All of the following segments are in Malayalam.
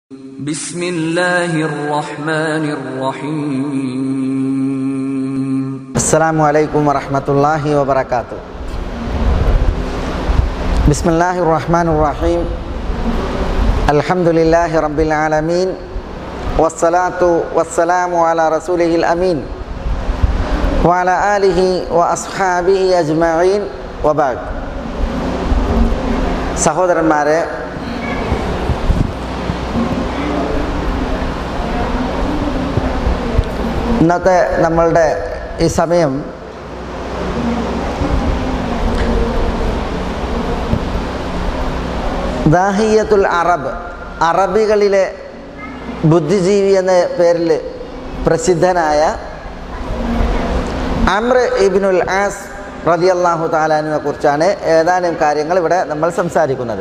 بسم الله الرحمن الرحيم السلام عليكم ورحمة الله وبركاته بسم الله الرحمن الرحيم الحمد لله رب العالمين والصلاة والسلام على رسوله الأمين وعلى آله وأصحابه أجمعين وبعد സഹോദരന്മാരെ ഇന്നത്തെ നമ്മളുടെ ഈ സമയം ദാഹിയത്തുൽ അറബ് അറബികളിലെ ബുദ്ധിജീവി എന്ന പേരിൽ പ്രസിദ്ധനായ അമ്ര ഇബിനുൽ ആസ് റതിയല്ലാഹു താലാനുവിനെ കുറിച്ചാണ് ഏതാനും കാര്യങ്ങൾ ഇവിടെ നമ്മൾ സംസാരിക്കുന്നത്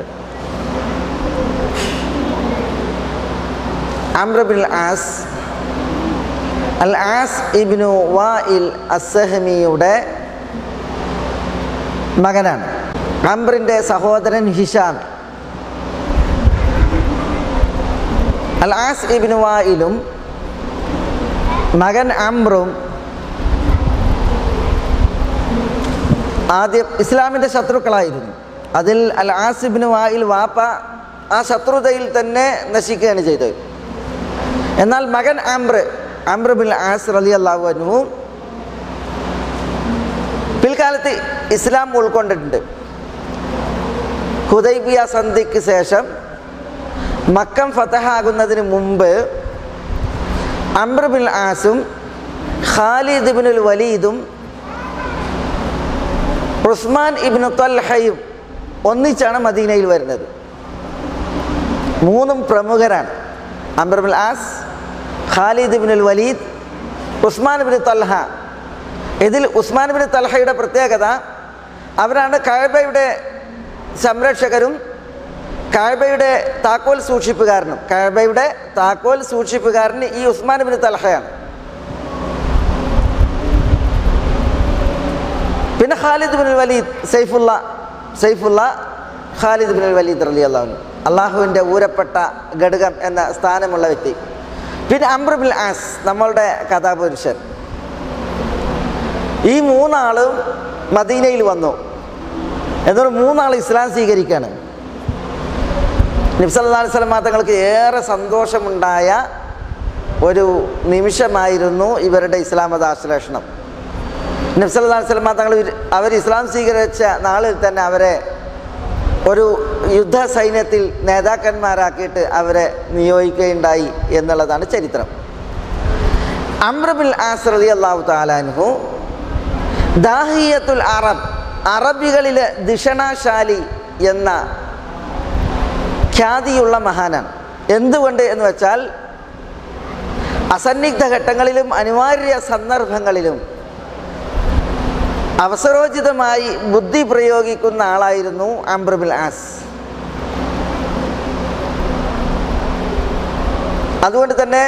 Amr bin As Al As ibn Wail അസഹമിയുടെ മകനാണ് അംറിൻ്റെ സഹോദരൻ ഹിഷാം അൽ ആസ് ഇബ്നു വായിലും മകൻ അമ്രും ആദ്യം ഇസ്ലാമിൻ്റെ ശത്രുക്കളായിരുന്നു അതിൽ അൽ ആസ് ഇബ്നു വായിൽ വാപ്പ ആ ശത്രുതയിൽ തന്നെ നശിക്കുകയാണ് ചെയ്തത് എന്നാൽ മകൻ അമ്ര അമ്ര ബിൻ ആസ് റലി അള്ളാഹു അനു പിൽക്കാലത്ത് ഇസ്ലാം ഉൾക്കൊണ്ടിട്ടുണ്ട് ഹുദൈബിയ സന്ധിക്ക് ശേഷം മക്കം ഫതഹാകുന്നതിന് മുമ്പ് അമ്ര ബിൻ ആസും ഖാലിദ് ബിനുൽ വലീദും ഉസ്മാൻ ഇബ്നു തൽഹയും ഒന്നിച്ചാണ് മദീനയിൽ വരുന്നത് മൂന്നും പ്രമുഖരാണ് Amr bin As Khalid bin al Walid Usman bin Talha ഇതിൽ ഉസ്മാൻ ബിൻ തൽഹയുടെ പ്രത്യേകത അവരാണ് കഴബയുടെ സംരക്ഷകരും കഴബയുടെ താക്കോൽ സൂക്ഷിപ്പുകാരനും കഴബയുടെ താക്കോൽ സൂക്ഷിപ്പുകാരന് ഈ ഉസ്മാൻ ബിൻ തൽഹയാണ് പിന്നെ Khalid bin Walid Saifullah Saifullah Khalid bin Walid റലി അള്ളാഹു അള്ളാഹുവിൻ്റെ ഊരപ്പെട്ട ഘടകം എന്ന സ്ഥാനമുള്ള വ്യക്തി പിന്നെ അംബ്രബിൽ ആസ് നമ്മളുടെ കഥാപുരുഷൻ ഈ മൂന്നാളും മദീനയിൽ വന്നു എന്നൊരു മൂന്നാൾ ഇസ്ലാം സ്വീകരിക്കുകയാണ് നിബ്സല്ലാ സ്വലമാ തങ്ങൾക്ക് ഏറെ സന്തോഷമുണ്ടായ ഒരു നിമിഷമായിരുന്നു ഇവരുടെ ഇസ്ലാം മതാശ്ലേഷണം നബ്സല്ലാ സ്വലമാ തങ്ങൾ അവർ ഇസ്ലാം സ്വീകരിച്ച നാളിൽ തന്നെ അവരെ ഒരു യുദ്ധ സൈന്യത്തിൽ നേതാക്കന്മാരാക്കിയിട്ട് അവരെ നിയോഗിക്കുകയുണ്ടായി എന്നുള്ളതാണ് ചരിത്രം അമ്രബിൽ ആസ്രലി അള്ളാഹു താലാൻഹു ദാഹിയത്തുൽ അറബ് അറബികളിലെ ദിഷണാശാലി എന്ന ഖ്യാതിയുള്ള മഹാനാണ് എന്തുകൊണ്ട് എന്ന് വെച്ചാൽ അസന്നിഗ്ധ ഘട്ടങ്ങളിലും അനിവാര്യ സന്ദർഭങ്ങളിലും അവസരോചിതമായി ബുദ്ധി പ്രയോഗിക്കുന്ന ആളായിരുന്നു അംബ്രബിൽ ആസ് അതുകൊണ്ട് തന്നെ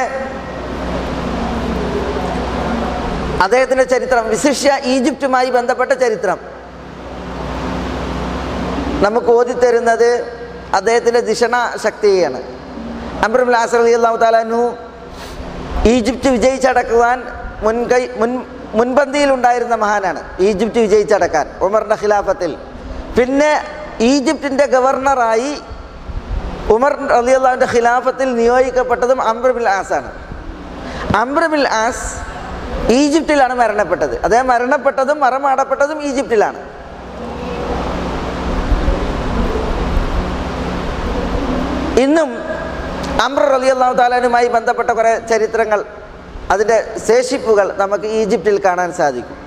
അദ്ദേഹത്തിൻ്റെ ചരിത്രം വിശിഷ്യ ഈജിപ്തുമായി ബന്ധപ്പെട്ട ചരിത്രം നമുക്ക് ഓതിത്തരുന്നത് അദ്ദേഹത്തിൻ്റെ ദിഷണ ശക്തിയാണ് അംബ്രബിൽ ആസ് അലി അള്ളാഹു താലാനു ഈജിപ്റ്റ് വിജയിച്ചടക്കുവാൻ മുൻകൈ മുൻ മുൻപന്തിയിലുണ്ടായിരുന്ന മഹാനാണ് ഈജിപ്റ്റ് വിജയിച്ചടക്കാൻ ഉമറിൻ്റെ ഖിലാഫത്തിൽ പിന്നെ ഈജിപ്തിൻ്റെ ഗവർണറായി ഉമർ അലി അള്ളാഹുവിൻ്റെ ഖിലാഫത്തിൽ നിയോഗിക്കപ്പെട്ടതും അംബ്രബിൽ ആസാണ് അംബ്രബിൽ ആസ് ഈജിപ്തിലാണ് മരണപ്പെട്ടത് അദ്ദേഹം മരണപ്പെട്ടതും മറമാടപ്പെട്ടതും ഈജിപ്തിലാണ് ഇന്നും അംബ്ര അലി അള്ളാഹു താലാനുമായി ബന്ധപ്പെട്ട കുറേ ചരിത്രങ്ങൾ അതിൻ്റെ ശേഷിപ്പുകൾ നമുക്ക് ഈജിപ്തിൽ കാണാൻ സാധിക്കും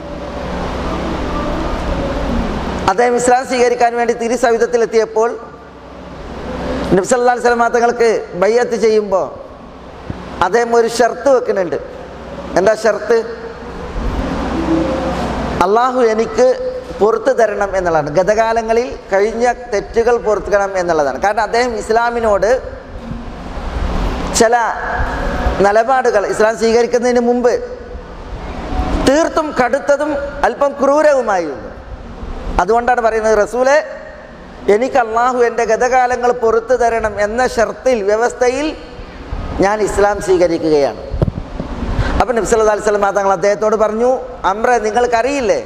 അദ്ദേഹം ഇസ്ലാം സ്വീകരിക്കാൻ വേണ്ടി തിരുസവിധത്തിലെത്തിയപ്പോൾ നബ്സല്ലാ സ്വലമാ തങ്ങൾക്ക് ബയ്യത്ത് ചെയ്യുമ്പോൾ അദ്ദേഹം ഒരു ഷർത്ത് വെക്കുന്നുണ്ട് എന്താ ഷർത്ത് അള്ളാഹു എനിക്ക് പുറത്തു തരണം എന്നുള്ളതാണ് ഗതകാലങ്ങളിൽ കഴിഞ്ഞ തെറ്റുകൾ പൊറുത്തണം എന്നുള്ളതാണ് കാരണം അദ്ദേഹം ഇസ്ലാമിനോട് ചില നിലപാടുകൾ ഇസ്ലാം സ്വീകരിക്കുന്നതിന് മുമ്പ് തീർത്തും കടുത്തതും അല്പം ക്രൂരവുമായിരുന്നു അതുകൊണ്ടാണ് പറയുന്നത് റസൂലെ എനിക്ക് അള്ളാഹു എൻ്റെ ഗതകാലങ്ങൾ പുറത്തു തരണം എന്ന ഷർത്തിൽ വ്യവസ്ഥയിൽ ഞാൻ ഇസ്ലാം സ്വീകരിക്കുകയാണ് അപ്പം നബ്സല്ലാ അലൈഹി സ്വലം തങ്ങൾ അദ്ദേഹത്തോട് പറഞ്ഞു അമ്ര നിങ്ങൾക്കറിയില്ലേ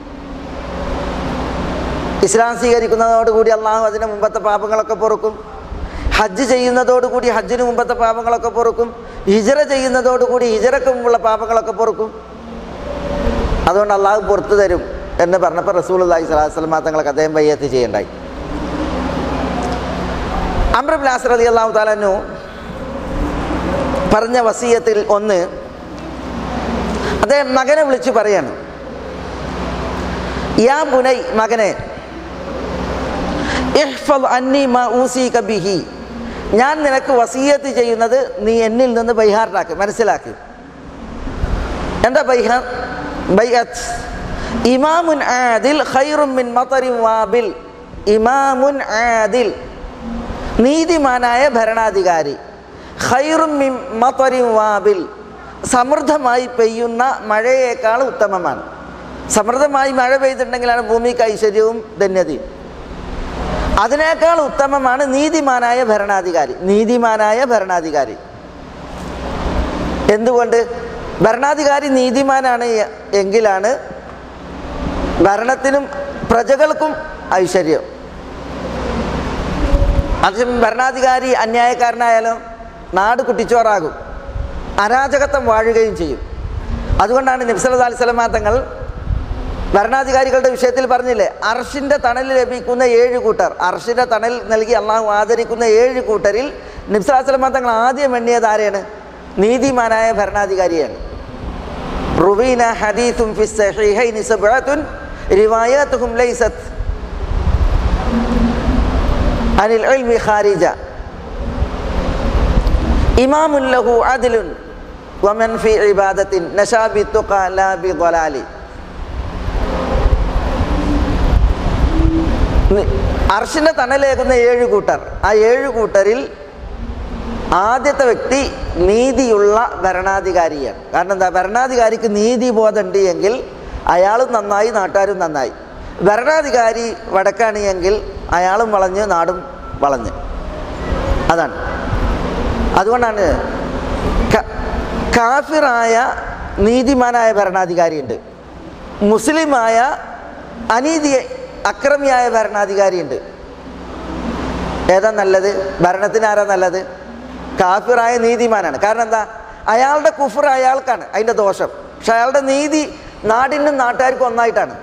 ഇസ്ലാം സ്വീകരിക്കുന്നതോടുകൂടി അള്ളാഹു അതിന് മുമ്പത്തെ പാപങ്ങളൊക്കെ പൊറുക്കും ഹജ്ജ് ചെയ്യുന്നതോടുകൂടി ഹജ്ജിന് മുമ്പത്തെ പാപങ്ങളൊക്കെ പൊറുക്കും ഹിജറ ചെയ്യുന്നതോടുകൂടി ഹിജറക്ക് മുമ്പുള്ള പാപങ്ങളൊക്കെ പൊറുക്കും അതുകൊണ്ട് അള്ളാഹു പുറത്തു തരും എന്ന് പറഞ്ഞപ്പോൾ റസൂൽ അള്ളാഹി സ്വലാഹു വസ്ലം തങ്ങൾക്ക് അദ്ദേഹം ബയ്യത്ത് ചെയ്യണ്ടായി അമ്രബ് ലാസർ അലി അള്ളാഹു താലു പറഞ്ഞ വസീയത്തിൽ ഒന്ന് അദ്ദേഹം മകനെ വിളിച്ച് പറയാണ് യാ ബുനൈ മകനെ ഇഹ്ഫദ് അന്നി മാ ഊസീക ബിഹി ഞാൻ നിനക്ക് വസീയത്ത് ചെയ്യുന്നത് നീ എന്നിൽ നിന്ന് ബൈഹാർട്ടാക്ക് മനസ്സിലാക്ക് എന്താ ബൈഹാർ ബൈഅത്ത് ഇമാമുൻ ആദിൽ ഖൈറും മിൻ മതറിൻ വാബിൽ ഇമാമുൻ ആദിൽ നീതിമാനായ ഭരണാധികാരി ഖൈറും മിൻ മതറിൻ വാബിൽ സമൃദ്ധമായി പെയ്യുന്ന മഴയേക്കാൾ ഉത്തമമാണ് സമൃദ്ധമായി മഴ പെയ്തിട്ടുണ്ടെങ്കിലാണ് ഭൂമിക്ക് ഐശ്വര്യവും ധന്യതയും അതിനേക്കാൾ ഉത്തമമാണ് നീതിമാനായ ഭരണാധികാരി നീതിമാനായ ഭരണാധികാരി എന്തുകൊണ്ട് ഭരണാധികാരി നീതിമാനാണ് എങ്കിലാണ് ഭരണത്തിനും പ്രജകൾക്കും ഐശ്വര്യം അത് ഭരണാധികാരി അന്യായക്കാരനായാലോ നാട് കുട്ടിച്ചോറാകും അരാജകത്വം വാഴുകയും ചെയ്യും അതുകൊണ്ടാണ് നബ്സല അലിസ്ലമാ തങ്ങൾ ഭരണാധികാരികളുടെ വിഷയത്തിൽ പറഞ്ഞില്ലേ അർഷിൻ്റെ തണൽ ലഭിക്കുന്ന ഏഴ് കൂട്ടർ അർഷിൻ്റെ തണൽ നൽകി അള്ളാഹു ആദരിക്കുന്ന ഏഴ് കൂട്ടരിൽ നിബ്സലാസ്ലമ തങ്ങൾ ആദ്യം എണ്ണിയത് ആരെയാണ് നീതിമാനായ ഭരണാധികാരിയാണ് റുവീന ഹദീസും ഫി സഹീഹൈനി സബ്അത്തുൻ റിവായത്തുഹും ലൈസത്ത് അനിൽ ഇൽമി ഖാരിജ ഇമാമുൻ ലഹു അദ്ലുൻ വമൻ ഫി ഇബാദത്തിൻ നശാ ബിത്തുഖ ലാ ബിളലാലി അർഷിന്റെ തണലേകുന്ന ഏഴ് കൂട്ടർ ആ ഏഴ് കൂട്ടരിൽ ആദ്യത്തെ വ്യക്തി നീതിയുള്ള ഭരണാധികാരിയാണ് കാരണം എന്താ ഭരണാധികാരിക്ക് നീതിബോധം ഉണ്ട് എങ്കിൽ അയാളും നന്നായി നാട്ടുകാരും നന്നായി ഭരണാധികാരി വടക്കാണ് എങ്കിൽ അയാളും വളഞ്ഞ് നാടും വളഞ്ഞ് അതാണ് അതുകൊണ്ടാണ് കാഫിറായ നീതിമാനായ ഭരണാധികാരിയുണ്ട് മുസ്ലിമായ അനീതി അക്രമിയായ ഭരണാധികാരിയുണ്ട് ഏതാ നല്ലത് ഭരണത്തിന് ആരാ നല്ലത് കാഫിറായ നീതിമാനാണ് കാരണം എന്താ അയാളുടെ കുഫർ അയാൾക്കാണ് അതിൻ്റെ ദോഷം പക്ഷെ അയാളുടെ നീതി നാടിനും നാട്ടുകാർക്കും ഒന്നായിട്ടാണ്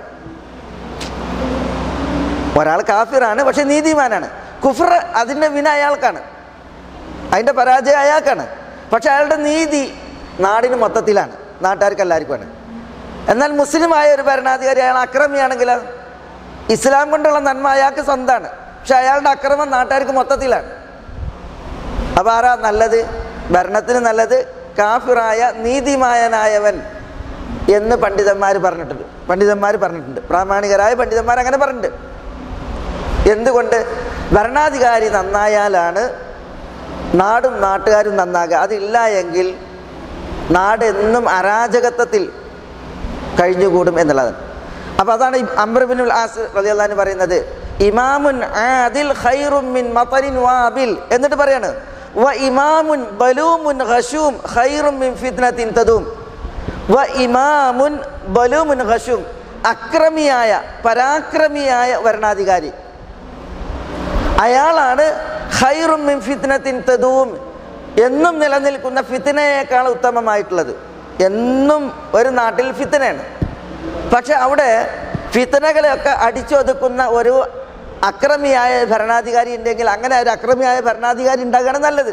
ഒരാൾ കാഫിറാണ് പക്ഷെ നീതിമാനാണ് കുഫർ അതിൻ്റെ വിന അയാൾക്കാണ് അതിൻ്റെ പരാജയം അയാൾക്കാണ് പക്ഷെ അയാളുടെ നീതി നാടിന് മൊത്തത്തിലാണ് നാട്ടുകാർക്ക് എല്ലാവർക്കുമാണ് എന്നാൽ മുസ്ലിമായ ഒരു ഭരണാധികാരി അയാൾ അക്രമിയാണെങ്കിലോ ഇസ്ലാം കൊണ്ടുള്ള നന്മ അയാൾക്ക് സ്വന്തമാണ് പക്ഷെ അയാളുടെ അക്രമം നാട്ടുകാർക്ക് മൊത്തത്തിലാണ് അപ്പോൾ ആരാ നല്ലത് ഭരണത്തിന് നല്ലത് കാഫിറായ നീതിമായനായവൻ എന്ന് പണ്ഡിതന്മാർ പറഞ്ഞിട്ടുണ്ട് പണ്ഡിതന്മാർ പറഞ്ഞിട്ടുണ്ട് പ്രാമാണികരായ പണ്ഡിതന്മാർ അങ്ങനെ പറഞ്ഞിട്ടുണ്ട് എന്തുകൊണ്ട് ഭരണാധികാരി നന്നായാലാണ് നാടും നാട്ടുകാരും നന്നാകുക അതില്ല എങ്കിൽ നാട് എന്നും അരാജകത്വത്തിൽ കഴിഞ്ഞുകൂടും എന്നുള്ളതാണ് അപ്പോൾ അതാണ് അംബർബിനുൽ ആസ് റളിയല്ലാഹു പറയുന്നത് ഇമാമുൻ ആദിൽ ഖൈറും മിൻ മതരിൻ വാബിൽ എന്നിട്ട് പറയാണ് വ ഇമാമുൻ ബലൂമുൻ ഖശൂം ഖൈറും മിൻ ഫിത്നത്തിൻ തദൂം വ ഇമാമുൻ ബലൂമുൻ ഖശൂം അക്രമിയായ പരാക്രമിയായ ഭരണാധികാരി അയാളാണ് ഖൈറും മിൻ ഫിത്നത്തിൻ തദൂം എന്നും നിലനിൽക്കുന്ന ഫിത്തിനയേക്കാൾ ഉത്തമമായിട്ടുള്ളത് എന്നും ഒരു നാട്ടിൽ ഫിത്തനയാണ് പക്ഷെ അവിടെ ഫിത്തനകളെയൊക്കെ അടിച്ചൊതുക്കുന്ന ഒരു അക്രമിയായ ഭരണാധികാരി ഉണ്ടെങ്കിൽ അങ്ങനെ ഒരു അക്രമിയായ ഭരണാധികാരി ഉണ്ടാകുകയാണ് നല്ലത്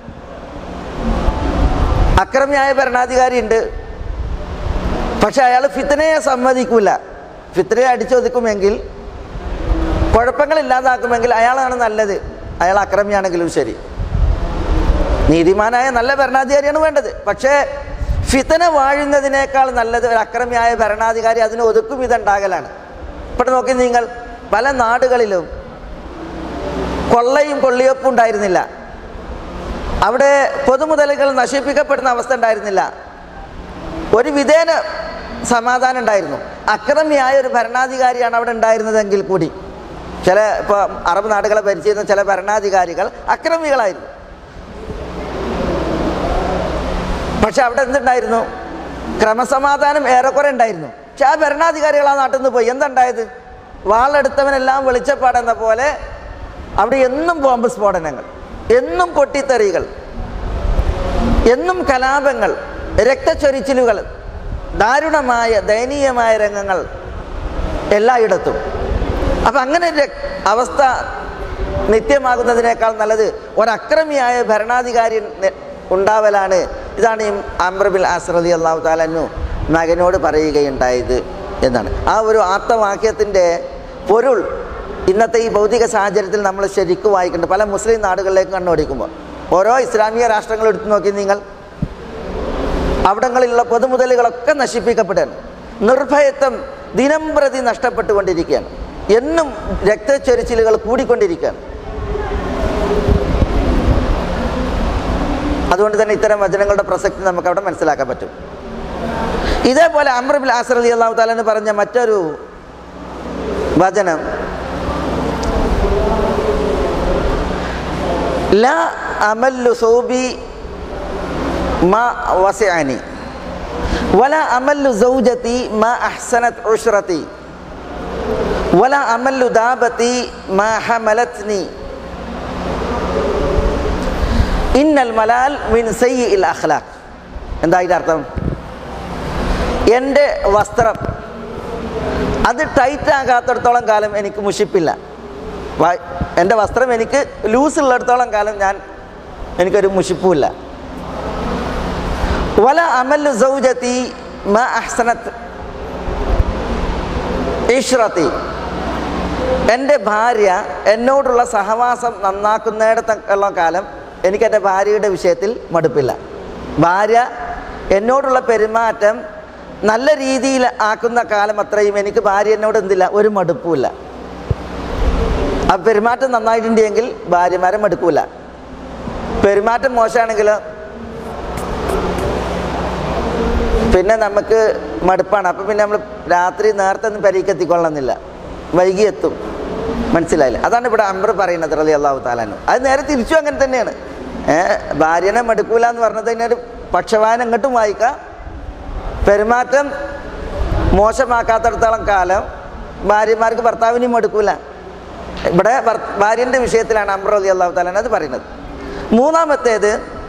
അക്രമിയായ ഭരണാധികാരി ഉണ്ട് പക്ഷെ അയാൾ ഫിത്തനയെ സമ്മതിക്കൂല ഫിത്തനയെ അടിച്ചൊതുക്കുമെങ്കിൽ കുഴപ്പങ്ങൾ ഇല്ലാതാക്കുമെങ്കിൽ അയാളാണ് നല്ലത് അയാൾ അക്രമിയാണെങ്കിലും ശരി നീതിമാനായ നല്ല ഭരണാധികാരിയാണ് വേണ്ടത് പക്ഷേ ഫിത്തന വാഴുന്നതിനേക്കാൾ നല്ലത് ഒരു അക്രമിയായ ഭരണാധികാരി അതിന് ഒതുക്കും ഇതുണ്ടാകലാണ് ഇപ്പോൾ നോക്കി നിങ്ങൾ പല നാടുകളിലും കൊള്ളയും കൊള്ളിയൊപ്പും ഉണ്ടായിരുന്നില്ല അവിടെ പൊതുമുതലുകൾ നശിപ്പിക്കപ്പെടുന്ന അവസ്ഥ ഉണ്ടായിരുന്നില്ല ഒരു വിധേന സമാധാനം ഉണ്ടായിരുന്നു അക്രമിയായ ഒരു ഭരണാധികാരിയാണ് അവിടെ ഉണ്ടായിരുന്നതെങ്കിൽ കൂടി ചില ഇപ്പോൾ അറബ് നാടുകളെ ഭരിച്ചിരുന്ന ചില ഭരണാധികാരികൾ അക്രമികളായിരുന്നു പക്ഷെ അവിടെ എന്തുണ്ടായിരുന്നു ക്രമസമാധാനം ഏറെക്കുറെ ഉണ്ടായിരുന്നു പക്ഷെ ആ ഭരണാധികാരികൾ ആ നാട്ടിൽ നിന്ന് പോയി എന്തുണ്ടായത് വാളെടുത്തവനെല്ലാം വെളിച്ചപ്പാടെന്ന പോലെ അവിടെ എന്നും ബോംബ് സ്ഫോടനങ്ങൾ എന്നും പൊട്ടിത്തെറികൾ എന്നും കലാപങ്ങൾ രക്തച്ചൊരിച്ചിലുകൾ ദാരുണമായ ദയനീയമായ രംഗങ്ങൾ എല്ലായിടത്തും അപ്പം അങ്ങനെ ഒരു രക്- അവസ്ഥ നിത്യമാകുന്നതിനേക്കാൾ നല്ലത് ഒരക്രമിയായ ഭരണാധികാരി നെ- ഉണ്ടാവലാണ് ഇതാണ് ഈ അംബ്രബിൽ ആസ്രതി അള്ളാഹു താലന്നു മകനോട് പറയുകയുണ്ടായത് എന്നാണ് ആ ഒരു ആത്തവാക്യത്തിൻ്റെ പൊരുൾ ഇന്നത്തെ ഈ ഭൗതിക സാഹചര്യത്തിൽ നമ്മൾ ശരിക്കും വായിക്കുന്നുണ്ട് പല മുസ്ലിം നാടുകളിലേക്ക് കണ്ണോടിക്കുമ്പോൾ ഓരോ ഇസ്ലാമിക രാഷ്ട്രങ്ങൾ എടുത്തു നോക്കി നിങ്ങൾ അവിടങ്ങളിലുള്ള പൊതുമുതലുകളൊക്കെ നശിപ്പിക്കപ്പെടുകയാണ് നിർഭയത്വം ദിനം പ്രതി നഷ്ടപ്പെട്ടുകൊണ്ടിരിക്കുകയാണ് എന്നും രക്തച്ചൊരിച്ചിലുകൾ കൂടിക്കൊണ്ടിരിക്കുകയാണ് അതുകൊണ്ട് തന്നെ ഇത്തരം വചനങ്ങളുടെ പ്രസക്തി നമുക്ക് അവിടെ മനസ്സിലാക്കാൻ പറ്റും ഇതേപോലെ അമ്രബിൽ ആസർ അലി അള്ളാഹു താലെന്ന് പറഞ്ഞ മറ്റൊരു വചനം ലാ അമല്ലു സൗബി മാ വസിഅനി വല അമല്ലു സൗജത്തി മാ അഹ്സനത് ഉഷ്റത്തി വല അമല്ലു ദാബത്തി മാ ഹമലത്നി ഇന്നൽ മലാൽ മിൻ സയ്യി ഇൽ അഖ്ലാഖ് എന്താ അതിൻ്റെ അർത്ഥം എൻ്റെ വസ്ത്രം അത് ടൈറ്റ് ആകാത്തിടത്തോളം കാലം എനിക്ക് മുഷിപ്പില്ല വ- എൻ്റെ വസ്ത്രം എനിക്ക് ലൂസ് ഉള്ളിടത്തോളം കാലം ഞാൻ എനിക്കൊരു മുഷിപ്പുമില്ല വല അമല്ലു സൗജത്തി മ അഹ്സനത്ത് ഇഷ്റത്തി എൻ്റെ ഭാര്യ എന്നോടുള്ള സഹവാസം നന്നാക്കുന്നിടത്തുള്ള കാലം എനിക്ക് എൻ്റെ ഭാര്യയുടെ വിഷയത്തിൽ മടുപ്പില്ല ഭാര്യ എന്നോടുള്ള പെരുമാറ്റം നല്ല രീതിയിൽ ആക്കുന്ന കാലം അത്രയും എനിക്ക് ഭാര്യ എന്നോട് എന്തില്ല ഒരു മടുപ്പുമില്ല ആ പെരുമാറ്റം നന്നായിട്ടുണ്ടെങ്കിൽ ഭാര്യമാരെ മടുക്കൂല പെരുമാറ്റം മോശമാണെങ്കിലോ പിന്നെ നമുക്ക് മടുപ്പാണ് അപ്പം പിന്നെ നമ്മൾ രാത്രി നേരത്തെ ഒന്നും പരീക്കെത്തിക്കൊള്ളണമെന്നില്ല വൈകി എത്തും മനസ്സിലായില്ല അതാണ് ഇവിടെ അമ്പർ പറയുന്നത് റലി അള്ളാഹു താലാനു അത് നേരെ തിരിച്ചു അങ്ങനെ തന്നെയാണ് ഏ ഭാര്യനെ മടുക്കൂല എന്ന് പറഞ്ഞത് തന്നെ ഒരു പക്ഷവാനം ഇങ്ങോട്ടും വായിക്കാം പെരുമാറ്റം മോശമാക്കാത്തടത്തോളം കാലം ഭാര്യമാർക്ക് ഭർത്താവിനെയും മടുക്കൂല ഇവിടെ ഭർ- ഭാര്യൻ്റെ വിഷയത്തിലാണ് അമ്ര അലി അള്ളാഹു താലാൻ അത് പറയുന്നത് മൂന്നാമത്തേത്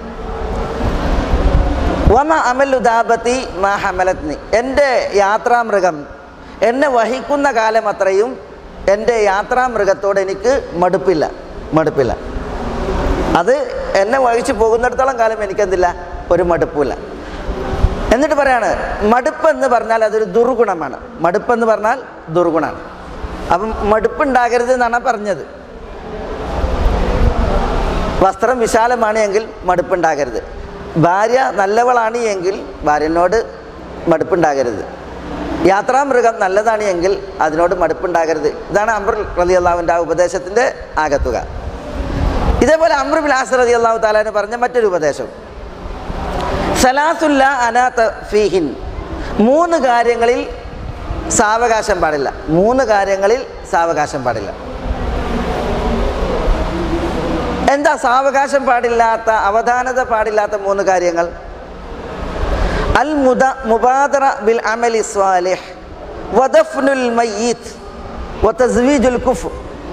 വമ അമലു ദാബത്തി മാ ഹമലത്നി എൻ്റെ യാത്രാമൃഗം എന്നെ വഹിക്കുന്ന കാലം അത്രയും എൻ്റെ യാത്രാമൃഗത്തോട് എനിക്ക് മടുപ്പില്ല മടുപ്പില്ല അത് എന്നെ വഹിച്ച് പോകുന്നിടത്തോളം കാലം എനിക്കെന്തില്ല ഒരു മടുപ്പില്ല എന്നിട്ട് പറയാണ് മടുപ്പ് എന്ന് പറഞ്ഞാൽ അതൊരു ദുർഗുണമാണ് മടുപ്പ് എന്ന് പറഞ്ഞാൽ ദുർഗുണമാണ് അപ്പം മടുപ്പുണ്ടാകരുത് എന്നാണ് പറഞ്ഞത് വസ്ത്രം വിശാലമാണ് എങ്കിൽ മടുപ്പുണ്ടാകരുത് ഭാര്യ നല്ലവളാണ് എങ്കിൽ ഭാര്യനോട് മടുപ്പുണ്ടാകരുത് യാത്രാമൃഗം നല്ലതാണ് എങ്കിൽ അതിനോട് മടുപ്പുണ്ടാകരുത് ഇതാണ് അമ്ര റലി അള്ളാഹുവിൻ്റെ ആ ഉപദേശത്തിൻ്റെ ആകത്തുക ഇതേപോലെ അമ്ര ബിലാസ് റലി അള്ളാഹു താലാന് പറഞ്ഞ മറ്റൊരു ഉപദേശം സലാസുല്ല അനാത്ത ഫീഹിൻ മൂന്ന് കാര്യങ്ങളിൽ സാവകാശം പാടില്ല മൂന്ന് കാര്യങ്ങളിൽ സാവകാശം പാടില്ല എന്താ സാവകാശം പാടില്ലാത്ത അവധാനത പാടില്ലാത്ത മൂന്ന് കാര്യങ്ങൾ അൽ മുദ മുബാദറ ബിൽ അമലി സ്വാലിഹ് വദഫ്നുൽ മയ്യീത്ത് വതസ്വീജുൽ കുഫ്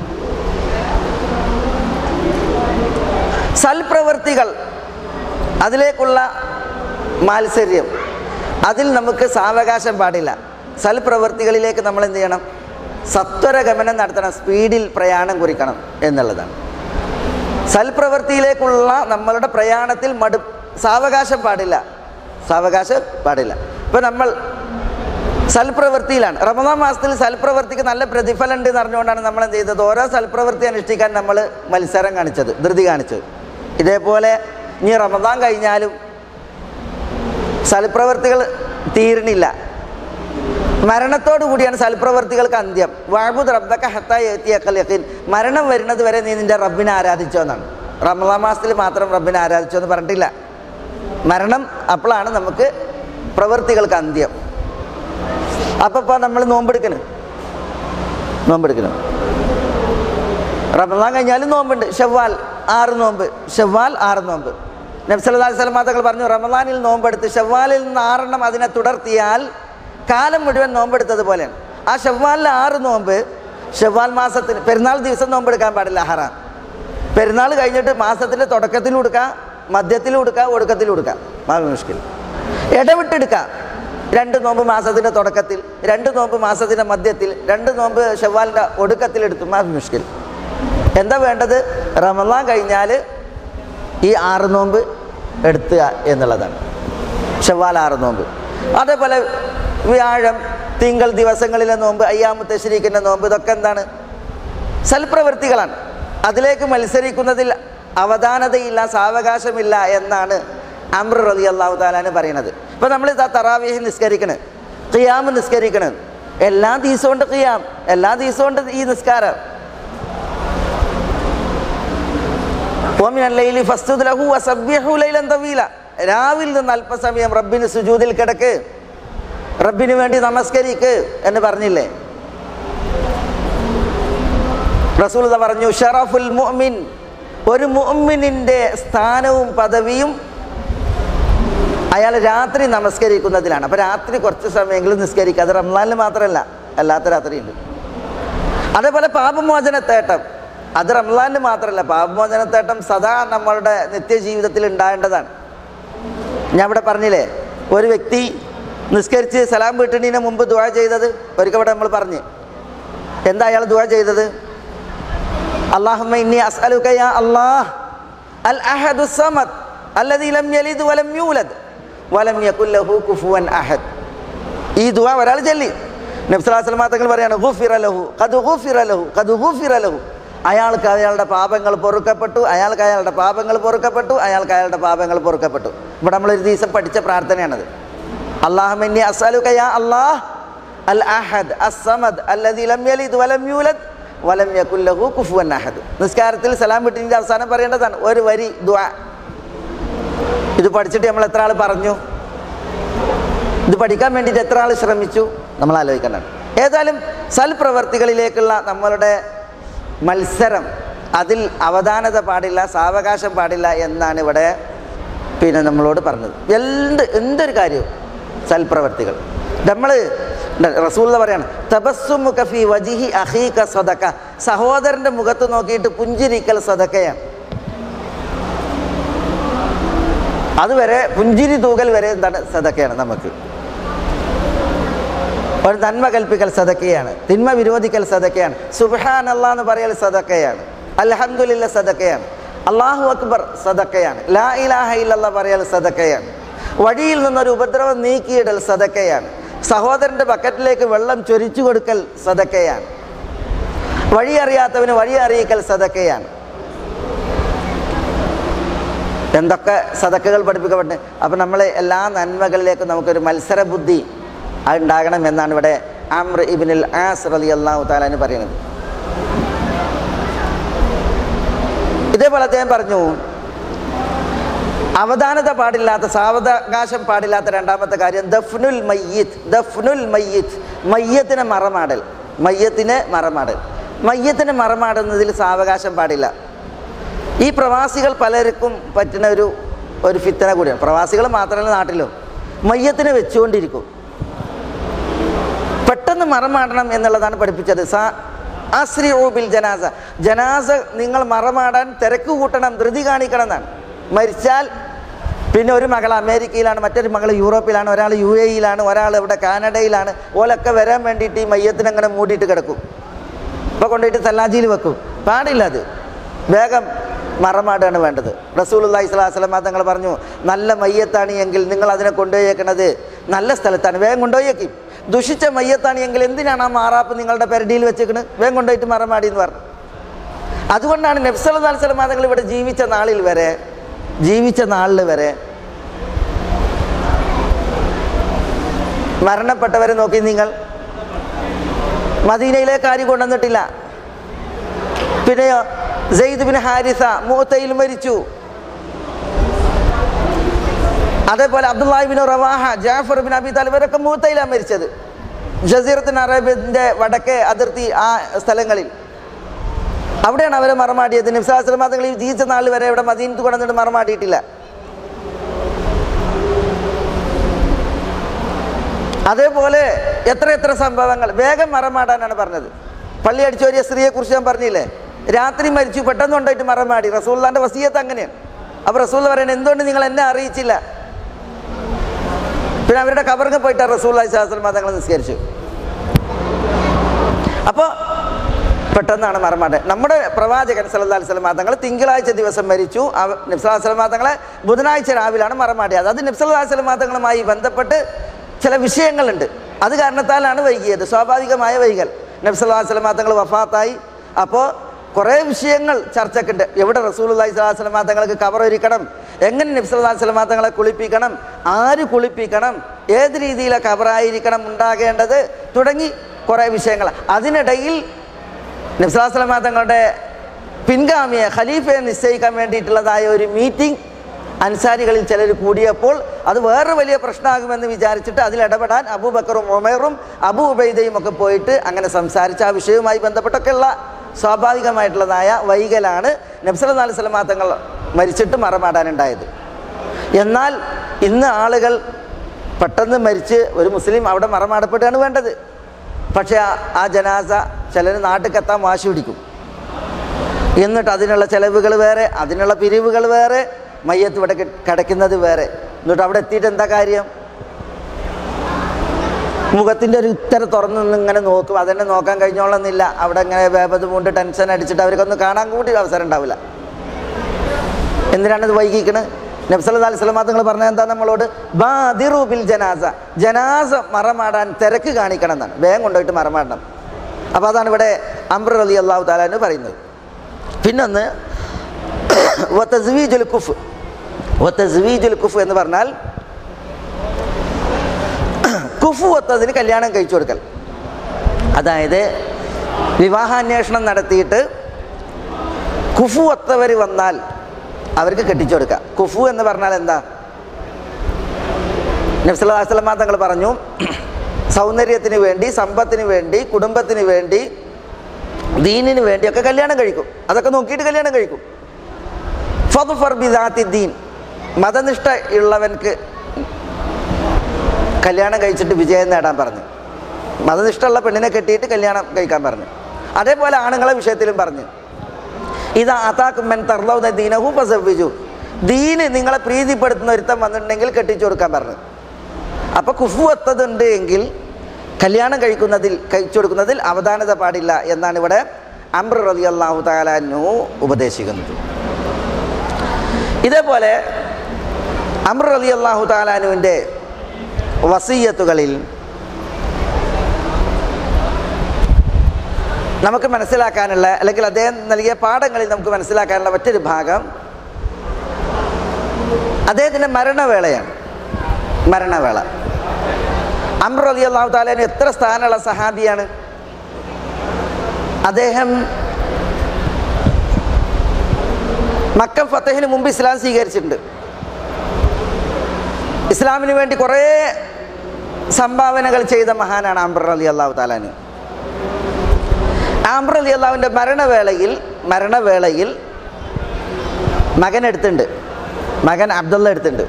സൽപ്രവർത്തികൾ അതിലേക്കുള്ള മാത്സര്യം അതിൽ നമുക്ക് സാവകാശം പാടില്ല സൽപ്രവർത്തികളിലേക്ക് നമ്മൾ എന്ത് ചെയ്യണം സത്വര ഗമനം നടത്തണം സ്പീഡിൽ പ്രയാണം കുറിക്കണം എന്നുള്ളതാണ് സൽപ്രവൃത്തിയിലേക്കുള്ള നമ്മളുടെ പ്രയാണത്തിൽ മടു സാവകാശം പാടില്ല സാവകാശം പാടില്ല ഇപ്പം നമ്മൾ സൽപ്രവൃത്തിയിലാണ് റമദാൻ മാസത്തിൽ സൽപ്രവൃത്തിക്ക് നല്ല പ്രതിഫലം ഉണ്ട് എന്ന് അറിഞ്ഞുകൊണ്ടാണ് നമ്മൾ എന്ത് ചെയ്തത് ഓരോ സൽപ്രവൃത്തി അനുഷ്ഠിക്കാൻ നമ്മൾ മത്സരം കാണിച്ചത് ധൃതി കാണിച്ചത് ഇതേപോലെ ഇനി റമദാൻ കഴിഞ്ഞാലും സൽപ്രവൃത്തികൾ തീരണില്ല മരണത്തോടു കൂടിയാണ് സൽപ്രവർത്തികൾക്ക് അന്ത്യം വാബുദ് റബ്ബക്ക ഹത്തായി എത്തിയക്കൽ യക്കീൻ മരണം വരുന്നത് വരെ നീ നിന്റെ റബ്ബിനെ ആരാധിച്ചോ എന്നാണ് റമദാൻ മാസത്തിൽ മാത്രം റബ്ബിനെ ആരാധിച്ചോ എന്ന് പറഞ്ഞിട്ടില്ല മരണം അപ്പോഴാണ് നമുക്ക് പ്രവൃത്തികൾക്ക് അന്ത്യം അപ്പം ഇപ്പോൾ നമ്മൾ നോമ്പെടുക്കണം നോമ്പെടുക്കണം റമദാൻ കഴിഞ്ഞാലും നോമ്പുണ്ട് ഷവ്വാൽ ആറ് നോമ്പ് ഷവ്വാൽ ആറ് നോമ്പ് നബ്സല്ലാ സ്വലമാതകൾ പറഞ്ഞു റമദാനിൽ നോമ്പെടുത്ത് ഷവ്വാലിൽ നിന്ന് ആറെണ്ണം അതിനെ തുടർത്തിയാൽ കാലം മുഴുവൻ നോമ്പെടുത്തതുപോലെയാണ് ആ ഷവ്വാലിൽ ആറ് നോമ്പ് ഷവ്വാൽ മാസത്തിന് പെരുന്നാൾ ദിവസം നോമ്പെടുക്കാൻ പാടില്ല ഹറാം പെരുന്നാൾ കഴിഞ്ഞിട്ട് മാസത്തിൻ്റെ തുടക്കത്തിൽ കൊടുക്കുക മധ്യത്തിൽ കൊടുക്കുക ഒടുക്കത്തിൽ കൊടുക്കുക മാവി മുഷ്കിൽ ഇടവിട്ടെടുക്കുക രണ്ട് നോമ്പ് മാസത്തിൻ്റെ തുടക്കത്തിൽ രണ്ട് നോമ്പ് മാസത്തിൻ്റെ മധ്യത്തിൽ രണ്ട് നോമ്പ് ഷവ്വാലിൻ്റെ ഒടുക്കത്തിൽ എടുത്തു മാഫി മുഷ്കിൽ എന്താ വേണ്ടത് റമദാൻ കഴിഞ്ഞാൽ ഈ ആറ് നോമ്പ് എടുത്തുക എന്നുള്ളതാണ് ഷവ്വാൽ ആറ് നോമ്പ് അതേപോലെ വ്യാഴം തിങ്കൾ ദിവസങ്ങളിലെ നോമ്പ് അയ്യാമത്തെ ശരീക്കിൻ്റെ നോമ്പ് ഇതൊക്കെ എന്താണ് സൽപ്രവൃത്തികളാണ് അതിലേക്ക് മത്സരിക്കുന്നതിൽ അവധാനതയില്ല സാവകാശമില്ല എന്നാണ് അമ്ര റലി അള്ളാഹു താലാന് പറയുന്നത് ഇപ്പം നമ്മൾ ഇതാ തറാവേഹ് നിസ്കരിക്കണ് ഖിയാമ് നിസ്കരിക്കണ് എല്ലാ ദിവസവും ഉണ്ട് ഖിയാം എല്ലാ ദിവസവും ഉണ്ട് ഈ നിസ്കാരം ഓമിനല്ലയിലി ഫസ്തുദ് ലഹു വസബ്യഹു ലൈലൻ തവീല രാവിൽ നിന്ന് അല്പസമയം റബ്ബിന് സുജൂദിൽ കിടക്ക് റബ്ബിന് വേണ്ടി നമസ്കരിക്ക് എന്ന് പറഞ്ഞില്ലേ റസൂൽ പറഞ്ഞു ഷറഫുൽ മുഅ്മിൻ ഒരു മുഅ്മിനിൻ്റെ സ്ഥാനവും പദവിയും അയാൾ രാത്രി നമസ്കരിക്കുന്നതിലാണ് അപ്പോൾ രാത്രി കുറച്ച് സമയങ്ങളിൽ നിസ്കരിക്കുക അത് റംസാനിൽ മാത്രമല്ല അല്ലാത്ത രാത്രിയുണ്ട് അതേപോലെ പാപമോചനത്തേട്ടം അത് റംസാനിൽ മാത്രമല്ല പാപമോചനത്തേട്ടം സദാ നമ്മളുടെ നിത്യജീവിതത്തിൽ ഉണ്ടാകേണ്ടതാണ് ഞാൻ ഇവിടെ പറഞ്ഞില്ലേ ഒരു വ്യക്തി നിസ്കരിച്ച് സലാം വീട്ടിനു മുമ്പ് ദുവാ ചെയ്തത് ഒരിക്കൽ ഇവിടെ നമ്മൾ പറഞ്ഞ് എന്താ അയാൾ ദുവാ ചെയ്തത് اللهم إني أسألك يا الله الأحد الصمد الذي لم يلد ولم يولد ولم يكن له كفوا أحد ഈ ദുആ ഒരാൾ ചൊല്ലി നബ്സലാസ്ലമാ തങ്ങൾ പറയാണ് ഗുഫിറ ലഹു കത് ഗുഫിറ ലഹു കത് ഗുഫിറ ലഹു അയാൾക്ക് അയാളുടെ പാപങ്ങൾ പൊറുക്കപ്പെട്ടു അയാൾക്ക് അയാളുടെ പാപങ്ങൾ പൊറുക്കപ്പെട്ടു അയാൾക്ക് അയാളുടെ പാപങ്ങൾ പൊറുക്കപ്പെട്ടു ഇവിടെ നമ്മൾ ഒരു ദിവസം പഠിച്ച പ്രാർത്ഥനയാണത് അള്ളാഹുമിന്നി അസ്അലുക യാ അല്ലാഹ് അൽ അഹദ് അസ്സമദ് അല്ലദി ലം യലിദ് വലം യൂലദ് വലം യകുല്ലഹു കുഫുവൻ അഹദ് നിസ്കാരത്തിൽ സലാം വിട്ടിൻ്റെ അവസാനം പറയേണ്ടതാണ് ഒരു വരി ദുആ ഇത് പഠിച്ചിട്ട് നമ്മൾ എത്ര ആൾ പറഞ്ഞു ഇത് പഠിക്കാൻ വേണ്ടിയിട്ട് എത്ര ആൾ ശ്രമിച്ചു നമ്മൾ ആലോചിക്കണം ഏതായാലും സൽപ്രവർത്തികളിലേക്കുള്ള നമ്മളുടെ മത്സരം അതിൽ അവധാനത പാടില്ല സാവകാശം പാടില്ല എന്നാണ് ഇവിടെ പിന്നെ നമ്മളോട് പറഞ്ഞത് എന്ത് എന്തൊരു കാര്യവും സൽപ്രവർത്തികൾ നമ്മൾ റസൂൽ പറയാണ് തബസ്സുമു കഫി വജിഹി അഹീക സദക്ക സഹോദരൻ്റെ മുഖത്ത് നോക്കിയിട്ട് പുഞ്ചിരിക്കൽ സദക്കയാണ് അതുവരെ പുഞ്ചിരി തൂകൽ വരെ എന്താണ് സദക്കയാണ് നമുക്ക് ഒരു നന്മ കൽപ്പിക്കൽ സദക്കയാണ് തിന്മ വിരോധിക്കൽ സദക്കയാണ് സുബാൻ എന്ന് പറയൽ സദക്കയാണ് അൽഹംദുലില്ല സദക്കയാണ് അള്ളാഹു അക്ബർ സദക്കയാണ് ലാ ഇലാഹ ഇല്ലല്ല പറയൽ സദക്കയാണ് വഴിയിൽ നിന്നൊരു ഉപദ്രവം നീക്കിയിടൽ സദക്കയാണ് സഹോദരൻ്റെ ബക്കറ്റിലേക്ക് വെള്ളം ചൊരിച്ചു കൊടുക്കൽ സദക്കയാണ് വഴി അറിയാത്തവന് വഴി അറിയിക്കൽ സദക്കയാണ് എന്തൊക്കെ സദക്കകൾ പഠിപ്പിക്കപ്പെട്ടെ അപ്പം നമ്മൾ എല്ലാ നന്മകളിലേക്കും നമുക്കൊരു മത്സര ബുദ്ധി ഉണ്ടാകണം എന്നാണ് ഇവിടെ അമ്ര ഇബിനിൽ ആസ് അലി അള്ളാഹു താലാന് പറയുന്നത് ഇതേപോലെ അദ്ദേഹം പറഞ്ഞു അവധാനത പാടില്ലാത്ത സാവകാശം പാടില്ലാത്ത രണ്ടാമത്തെ കാര്യം ദഫ്നുൽ മയ്യിത്ത് ദഫ്നുൽ മയ്യിത്ത് മയ്യത്തിനെ മറമാടൽ മയ്യത്തിനെ മറമാടൽ മയ്യത്തിനെ മറമാടുന്നതിൽ സാവകാശം പാടില്ല ഈ പ്രവാസികൾ പലർക്കും പറ്റുന്ന ഒരു ഒരു ഫിത്തന കൂടിയാണ് പ്രവാസികൾ മാത്രമല്ല നാട്ടിലും മയ്യത്തിനെ വെച്ചുകൊണ്ടിരിക്കും പെട്ടെന്ന് മറമാടണം എന്നുള്ളതാണ് പഠിപ്പിച്ചത് സാ അശ്രീ ബിൽ ജനാസ ജനാസ നിങ്ങൾ മറമാടാൻ തിരക്ക് കൂട്ടണം ധൃതി കാണിക്കണം എന്നാണ് മരിച്ചാൽ പിന്നെ ഒരു മകൾ അമേരിക്കയിലാണ് മറ്റൊരു മകൾ യൂറോപ്പിലാണ് ഒരാൾ യു എയിലാണ് ഒരാൾ ഇവിടെ കാനഡയിലാണ് ഓലൊക്കെ വരാൻ വേണ്ടിയിട്ട് ഈ മയ്യത്തിന് അങ്ങനെ മൂടിയിട്ട് കിടക്കും ഇപ്പോൾ കൊണ്ടുപോയിട്ട് സല്ലാജിയിൽ വെക്കും പാടില്ല അത് വേഗം മറമാടാണ് വേണ്ടത് റസൂൽ അള്ളഹി സ്വലാസ്ലമ തങ്ങൾ പറഞ്ഞു നല്ല മയ്യത്താണ് എങ്കിൽ നിങ്ങൾ അതിനെ കൊണ്ടുപോയേക്കണത് നല്ല സ്ഥലത്താണ് വേഗം കൊണ്ടുപോയേക്കും ദുഷിച്ച മയ്യത്താണ് എങ്കിൽ എന്തിനാണ് ആ മാറാപ്പ് നിങ്ങളുടെ പെരടിയിൽ വെച്ചേക്കണ് വേഗം കൊണ്ടുപോയിട്ട് മറമാടി എന്ന് പറഞ്ഞു അതുകൊണ്ടാണ് നബ്സല്ലാ സ്വലമ തങ്ങൾ ഇവിടെ ജീവിച്ച നാളിൽ വരെ ജീവിച്ച നാളിൽ വരെ മരണപ്പെട്ടവരെ നോക്കി നിങ്ങൾ മദീനയിലേക്ക് ആരും കൊണ്ടുവന്നിട്ടില്ല പിന്നെയോ സെയ്ദ് ബിൻ ഹാരിസ മൂത്തയിൽ മരിച്ചു അതേപോലെ അബ്ദുല്ലാഹിബിൻ Rawaha Jafar bin Abi Talib ഇവരൊക്കെ മൂത്തയിലാണ് മരിച്ചത് ജസീറത്തിൻ അറേബ്യൻ്റെ വടക്കേ അതിർത്തി ആ സ്ഥലങ്ങളിൽ അവിടെയാണ് അവരെ മറമാടിയത് നിസ്ലാസ്ലമ തങ്ങൾ ഈ ജീവിച്ച നാൾ വരെ ഇവിടെ മദീനത്ത് കൊണ്ടുവന്നിട്ട് മറമാടിയിട്ടില്ല അതേപോലെ എത്ര എത്ര സംഭവങ്ങൾ വേഗം മറമാടാനാണ് പറഞ്ഞത് പള്ളി അടിച്ചോരിയ സ്ത്രീയെ കുറിച്ച് ഞാൻ പറഞ്ഞില്ലേ രാത്രി മരിച്ചു പെട്ടെന്ന് കൊണ്ടായിട്ട് മറമാടി റസൂല്ലാന്റെ വസീയത്ത് അങ്ങനെയാണ് അപ്പൊ റസൂൽ പറയുന്നത് എന്തുകൊണ്ട് നിങ്ങൾ എന്നെ അറിയിച്ചില്ല പിന്നെ അവരുടെ കബറിന് പോയിട്ട് റസൂൽ ശാസ്ത്രം മതങ്ങൾ നിസ്കരിച്ചു അപ്പോൾ പെട്ടെന്നാണ് മറമാട് നമ്മുടെ പ്രവാചകൻ സല്ലല്ലാഹു അലൈഹി വസല്ലം തങ്ങൾ തിങ്കളാഴ്ച ദിവസം മരിച്ചു നിബ്സലാസ്ലം തങ്ങളെ ബുധനാഴ്ച രാവിലാണ് മറമാടിയത് അത് നിബ്സലാസ്ലം തങ്ങളുമായി ബന്ധപ്പെട്ട് ചില വിഷയങ്ങളുണ്ട് അത് കാരണത്താലാണ് വൈകിയത് സ്വാഭാവികമായ വൈകൽ നബ്സലാസ്ലം തങ്ങൾ വഫാത്തായി അപ്പോൾ കുറേ വിഷയങ്ങൾ ചർച്ചക്കുണ്ട് എവിടെ റസൂലി സ്വലാസ്ലം തങ്ങൾക്ക് കവറൊരുക്കണം എങ്ങനെ നബ്സലാസ്ലം തങ്ങളെ കുളിപ്പിക്കണം ആര് കുളിപ്പിക്കണം ഏത് രീതിയിലെ കവറായിരിക്കണം ഉണ്ടാകേണ്ടത് തുടങ്ങി കുറേ വിഷയങ്ങൾ അതിനിടയിൽ നബ്സലാസ്ലമ തങ്ങളുടെ പിൻഗാമിയെ ഖലീഫയെ നിശ്ചയിക്കാൻ വേണ്ടിയിട്ടുള്ളതായ ഒരു മീറ്റിംഗ് അൻസാരികളിൽ ചിലർ കൂടിയപ്പോൾ അത് വേറെ വലിയ പ്രശ്നമാകുമെന്ന് വിചാരിച്ചിട്ട് അതിൽ ഇടപെടാൻ അബൂബക്കറും ഒമേറും അബൂ ഉബൈദയും ഒക്കെ പോയിട്ട് അങ്ങനെ സംസാരിച്ച ആ വിഷയവുമായി ബന്ധപ്പെട്ടൊക്കെയുള്ള സ്വാഭാവികമായിട്ടുള്ളതായ വൈകലാണ് നബ്സല അലൈഹി സ്വലമാ തങ്ങൾ മരിച്ചിട്ട് മറമാടാനുണ്ടായത് എന്നാൽ ഇന്ന് ആളുകൾ പെട്ടെന്ന് മരിച്ച് ഒരു മുസ്ലിം അവിടെ മറമാടപ്പെടുകയാണ് വേണ്ടത് പക്ഷേ ആ- ആ ജനാസ ചിലർ നാട്ടിലെത്താൻ വാശി പിടിക്കും എന്നിട്ട് അതിനുള്ള ചെലവുകൾ വേറെ അതിനുള്ള പിരിവുകൾ വേറെ മയ്യത്ത് ഇവിടെ കി- കിടക്കുന്നത് വേറെ എന്നിട്ട് അവിടെ എത്തിയിട്ട് എന്താ കാര്യം മുഖത്തിൻ്റെ ഒരു ഉത്തരം തുറന്ന് നിന്ന് ഇങ്ങനെ നോക്കും അതെന്നെ നോക്കാൻ കഴിഞ്ഞോളന്നില്ല അവിടെ ഇങ്ങനെ വേപത് കൊണ്ട് ടെൻഷൻ അടിച്ചിട്ട് അവർക്കൊന്ന് കാണാൻ കൂടി അവസരം ഉണ്ടാവില്ല എന്തിനാണ് ഇത് വൈകിക്കണ് നബ്സല്ലാ അലൈഹി സ്വലമാ നിങ്ങൾ പറഞ്ഞത് എന്താ നമ്മളോട് ബാദിറു ബിൽ ജനാസ ജനാസ മറമാടാൻ തിരക്ക് കാണിക്കണം എന്നാണ് വേഗം കൊണ്ടുപോയിട്ട് മറമാടണം അപ്പോൾ അതാണ് ഇവിടെ അംബ്ര അലി അള്ളാഹു താലാന്ന് പറയുന്നത് പിന്നൊന്ന് വത്തസ്വീജുൽ കുഫ് വത്തസ്വീജുൽ കുഫ് എന്ന് പറഞ്ഞാൽ കുഫു ഒത്തതിന് കല്യാണം കഴിച്ചു കൊടുക്കൽ അതായത് വിവാഹാന്വേഷണം നടത്തിയിട്ട് കുഫു ഒത്തവർ വന്നാൽ അവർക്ക് കെട്ടിച്ചു കൊടുക്കാം കുഫു എന്ന് പറഞ്ഞാൽ എന്താ നബ്സല്ലാസ്ലമ തങ്ങൾ പറഞ്ഞു സൗന്ദര്യത്തിന് വേണ്ടി സമ്പത്തിന് വേണ്ടി കുടുംബത്തിന് വേണ്ടി ദീനിന് വേണ്ടിയൊക്കെ കല്യാണം കഴിക്കും അതൊക്കെ നോക്കിയിട്ട് കല്യാണം കഴിക്കും ഫർ ബിദാത്തി ദീൻ മതനിഷ്ഠ ഉള്ളവൻക്ക് കല്യാണം കഴിച്ചിട്ട് വിജയം നേടാൻ പറഞ്ഞു മതനിഷ്ഠമുള്ള പെണ്ണിനെ കെട്ടിയിട്ട് കല്യാണം കഴിക്കാൻ പറഞ്ഞു അതേപോലെ ആണുങ്ങളെ വിഷയത്തിലും പറഞ്ഞു ഇത് അതാക്കുമ്മൻ തർലൗദ ദീനഹു പസവിജു ദീന് നിങ്ങളെ പ്രീതിപ്പെടുത്തുന്ന ഒരുത്തം വന്നിട്ടുണ്ടെങ്കിൽ കെട്ടിച്ചു കൊടുക്കാൻ പറഞ്ഞു അപ്പോൾ കുഫു എത്തതുണ്ട് എങ്കിൽ കല്യാണം കഴിക്കുന്നതിൽ കഴിച്ചു കൊടുക്കുന്നതിൽ അവധാനത പാടില്ല എന്നാണ് ഇവിടെ അംബ്ര റലി അള്ളാഹു താലാനു ഉപദേശിക്കുന്നത് ഇതേപോലെ അംബ്ര റലി അള്ളാഹു താലാനുവിൻ്റെ വസീയത്തുകളിൽ നമുക്ക് മനസ്സിലാക്കാനുള്ള അല്ലെങ്കിൽ അദ്ദേഹം നൽകിയ പാഠങ്ങളിൽ നമുക്ക് മനസ്സിലാക്കാനുള്ള മറ്റൊരു ഭാഗം അദ്ദേഹത്തിൻ്റെ മരണവേളയാണ് മരണവേള അമ്ര അലി അള്ളാഹു താലേന് എത്ര സ്ഥാനമുള്ള സഹാബിയാണ് അദ്ദേഹം മക്കം ഫത്തഹിന് മുമ്പ് ഇസ്ലാം സ്വീകരിച്ചിട്ടുണ്ട് ഇസ്ലാമിന് വേണ്ടി കുറേ സംഭാവനകൾ ചെയ്ത മഹാനാണ് ആംബർ അലി അള്ളാഹു താലാന് ആംബർ അലി അള്ളാഹുവിൻ്റെ മരണവേളയിൽ മരണവേളയിൽ മകൻ എടുത്തുണ്ട് മകൻ അബ്ദുള്ള എടുത്തുണ്ട്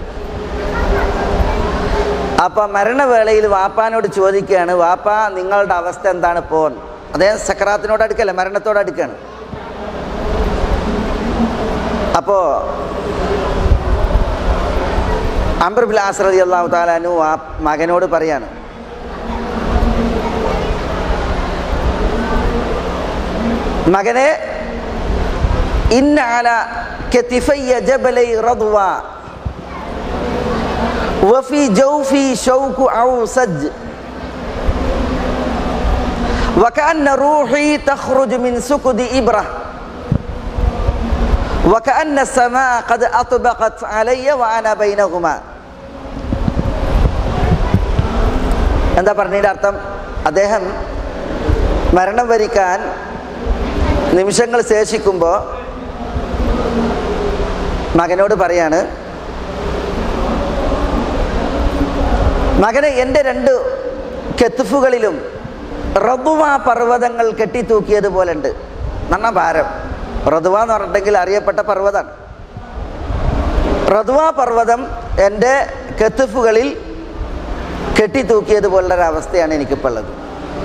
അപ്പം മരണവേളയിൽ വാപ്പാനോട് ചോദിക്കുകയാണ് വാപ്പ നിങ്ങളുടെ അവസ്ഥ എന്താണ് പോൻ അദ്ദേഹം സക്രാത്തിനോട് അടുക്കല്ല മരണത്തോട് അടുക്കുകയാണ് അപ്പോൾ അംബർ ബിൽ ആസ്രതി അള്ളാഹു താലാനു ആ മകനോട് പറയാണ് മകനെ ഇന്ന അല കെത്തിഫയ്യ ജബലൈ റദ്വ وفي جوفي شوك أوسج وكأن روحي تخرج من سكد إبرة وكأن السماء قد أطبقت علي وأنا بينهما എന്താ പറഞ്ഞതിൻ്റെ അർത്ഥം അദ്ദേഹം മരണം വരിക്കാൻ നിമിഷങ്ങൾ ശേഷിക്കുമ്പോൾ മകനോട് പറയാണ് മകനെ എൻ്റെ രണ്ട് കെത്തുഫുകളിലും റബുവ പർവ്വതങ്ങൾ കെട്ടിത്തൂക്കിയതുപോലെ ഉണ്ട് നന്ന ഭാരം റതുവ എന്ന് പറഞ്ഞിട്ടുണ്ടെങ്കിൽ അറിയപ്പെട്ട പർവ്വതമാണ് റതുവ പർവ്വതം എൻ്റെ കെത്തുഫുകളിൽ കെട്ടിത്തൂക്കിയതുപോലുള്ളൊരവസ്ഥയാണ് എനിക്കിപ്പോൾ ഉള്ളത്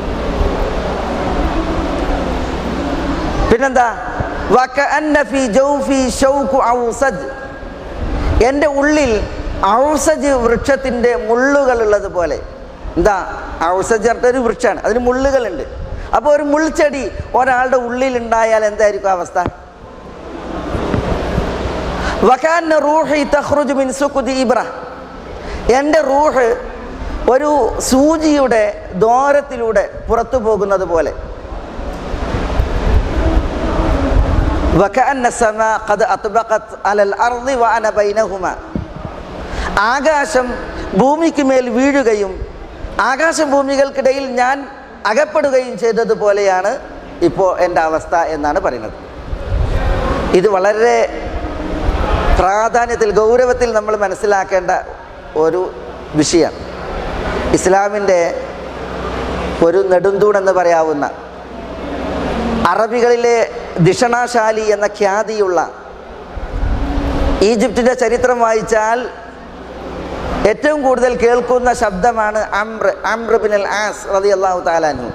പിന്നെന്താ വകഅന്ന ഫീ ജൗഫി ശൗഖു ഔസജ് എൻ്റെ ഉള്ളിൽ ഔസജ് വൃക്ഷത്തിൻ്റെ മുള്ളുകൾ ഉള്ളതുപോലെ എന്താ ഔസജ് പറഞ്ഞ ഒരു വൃക്ഷമാണ് അതിന് മുള്ളുകളുണ്ട് അപ്പോൾ ഒരു മുൾച്ചെടി ഒരാളുടെ ഉള്ളിൽ ഉണ്ടായാൽ എന്തായിരിക്കും അവസ്ഥ വകാന്ന റൂഹി തഖ്റുജു മിൻ സുഖുദി ഇബ്ര എൻ്റെ റൂഹ് ഒരു സൂചിയുടെ ദോരത്തിലൂടെ പുറത്തു പോകുന്നത് പോലെ وكأن السماء قد أطبقت على الأرض وأنا بينهما ആകാശം ഭൂമിക്ക് മേൽ വീഴുകയും ആകാശം ഭൂമികൾക്കിടയിൽ ഞാൻ അകപ്പെടുകയും ചെയ്തതുപോലെയാണ് ഇപ്പോൾ എൻ്റെ അവസ്ഥ എന്നാണ് പറയുന്നത് ഇത് വളരെ പ്രാധാന്യത്തിൽ ഗൗരവത്തിൽ നമ്മൾ മനസ്സിലാക്കേണ്ട ഒരു വിഷയമാണ് ഇസ്ലാമിൻ്റെ ഒരു നെടുന്തൂണെന്ന് പറയാവുന്ന അറബികളിലെ ദിഷണാശാലി എന്ന ഖ്യാതിയുള്ള ഈജിപ്തിൻ്റെ ചരിത്രം വായിച്ചാൽ ഏറ്റവും കൂടുതൽ കേൾക്കുന്ന ശബ്ദമാണ് Amr Amr bin Al As റതി അള്ളാഹു താലാനു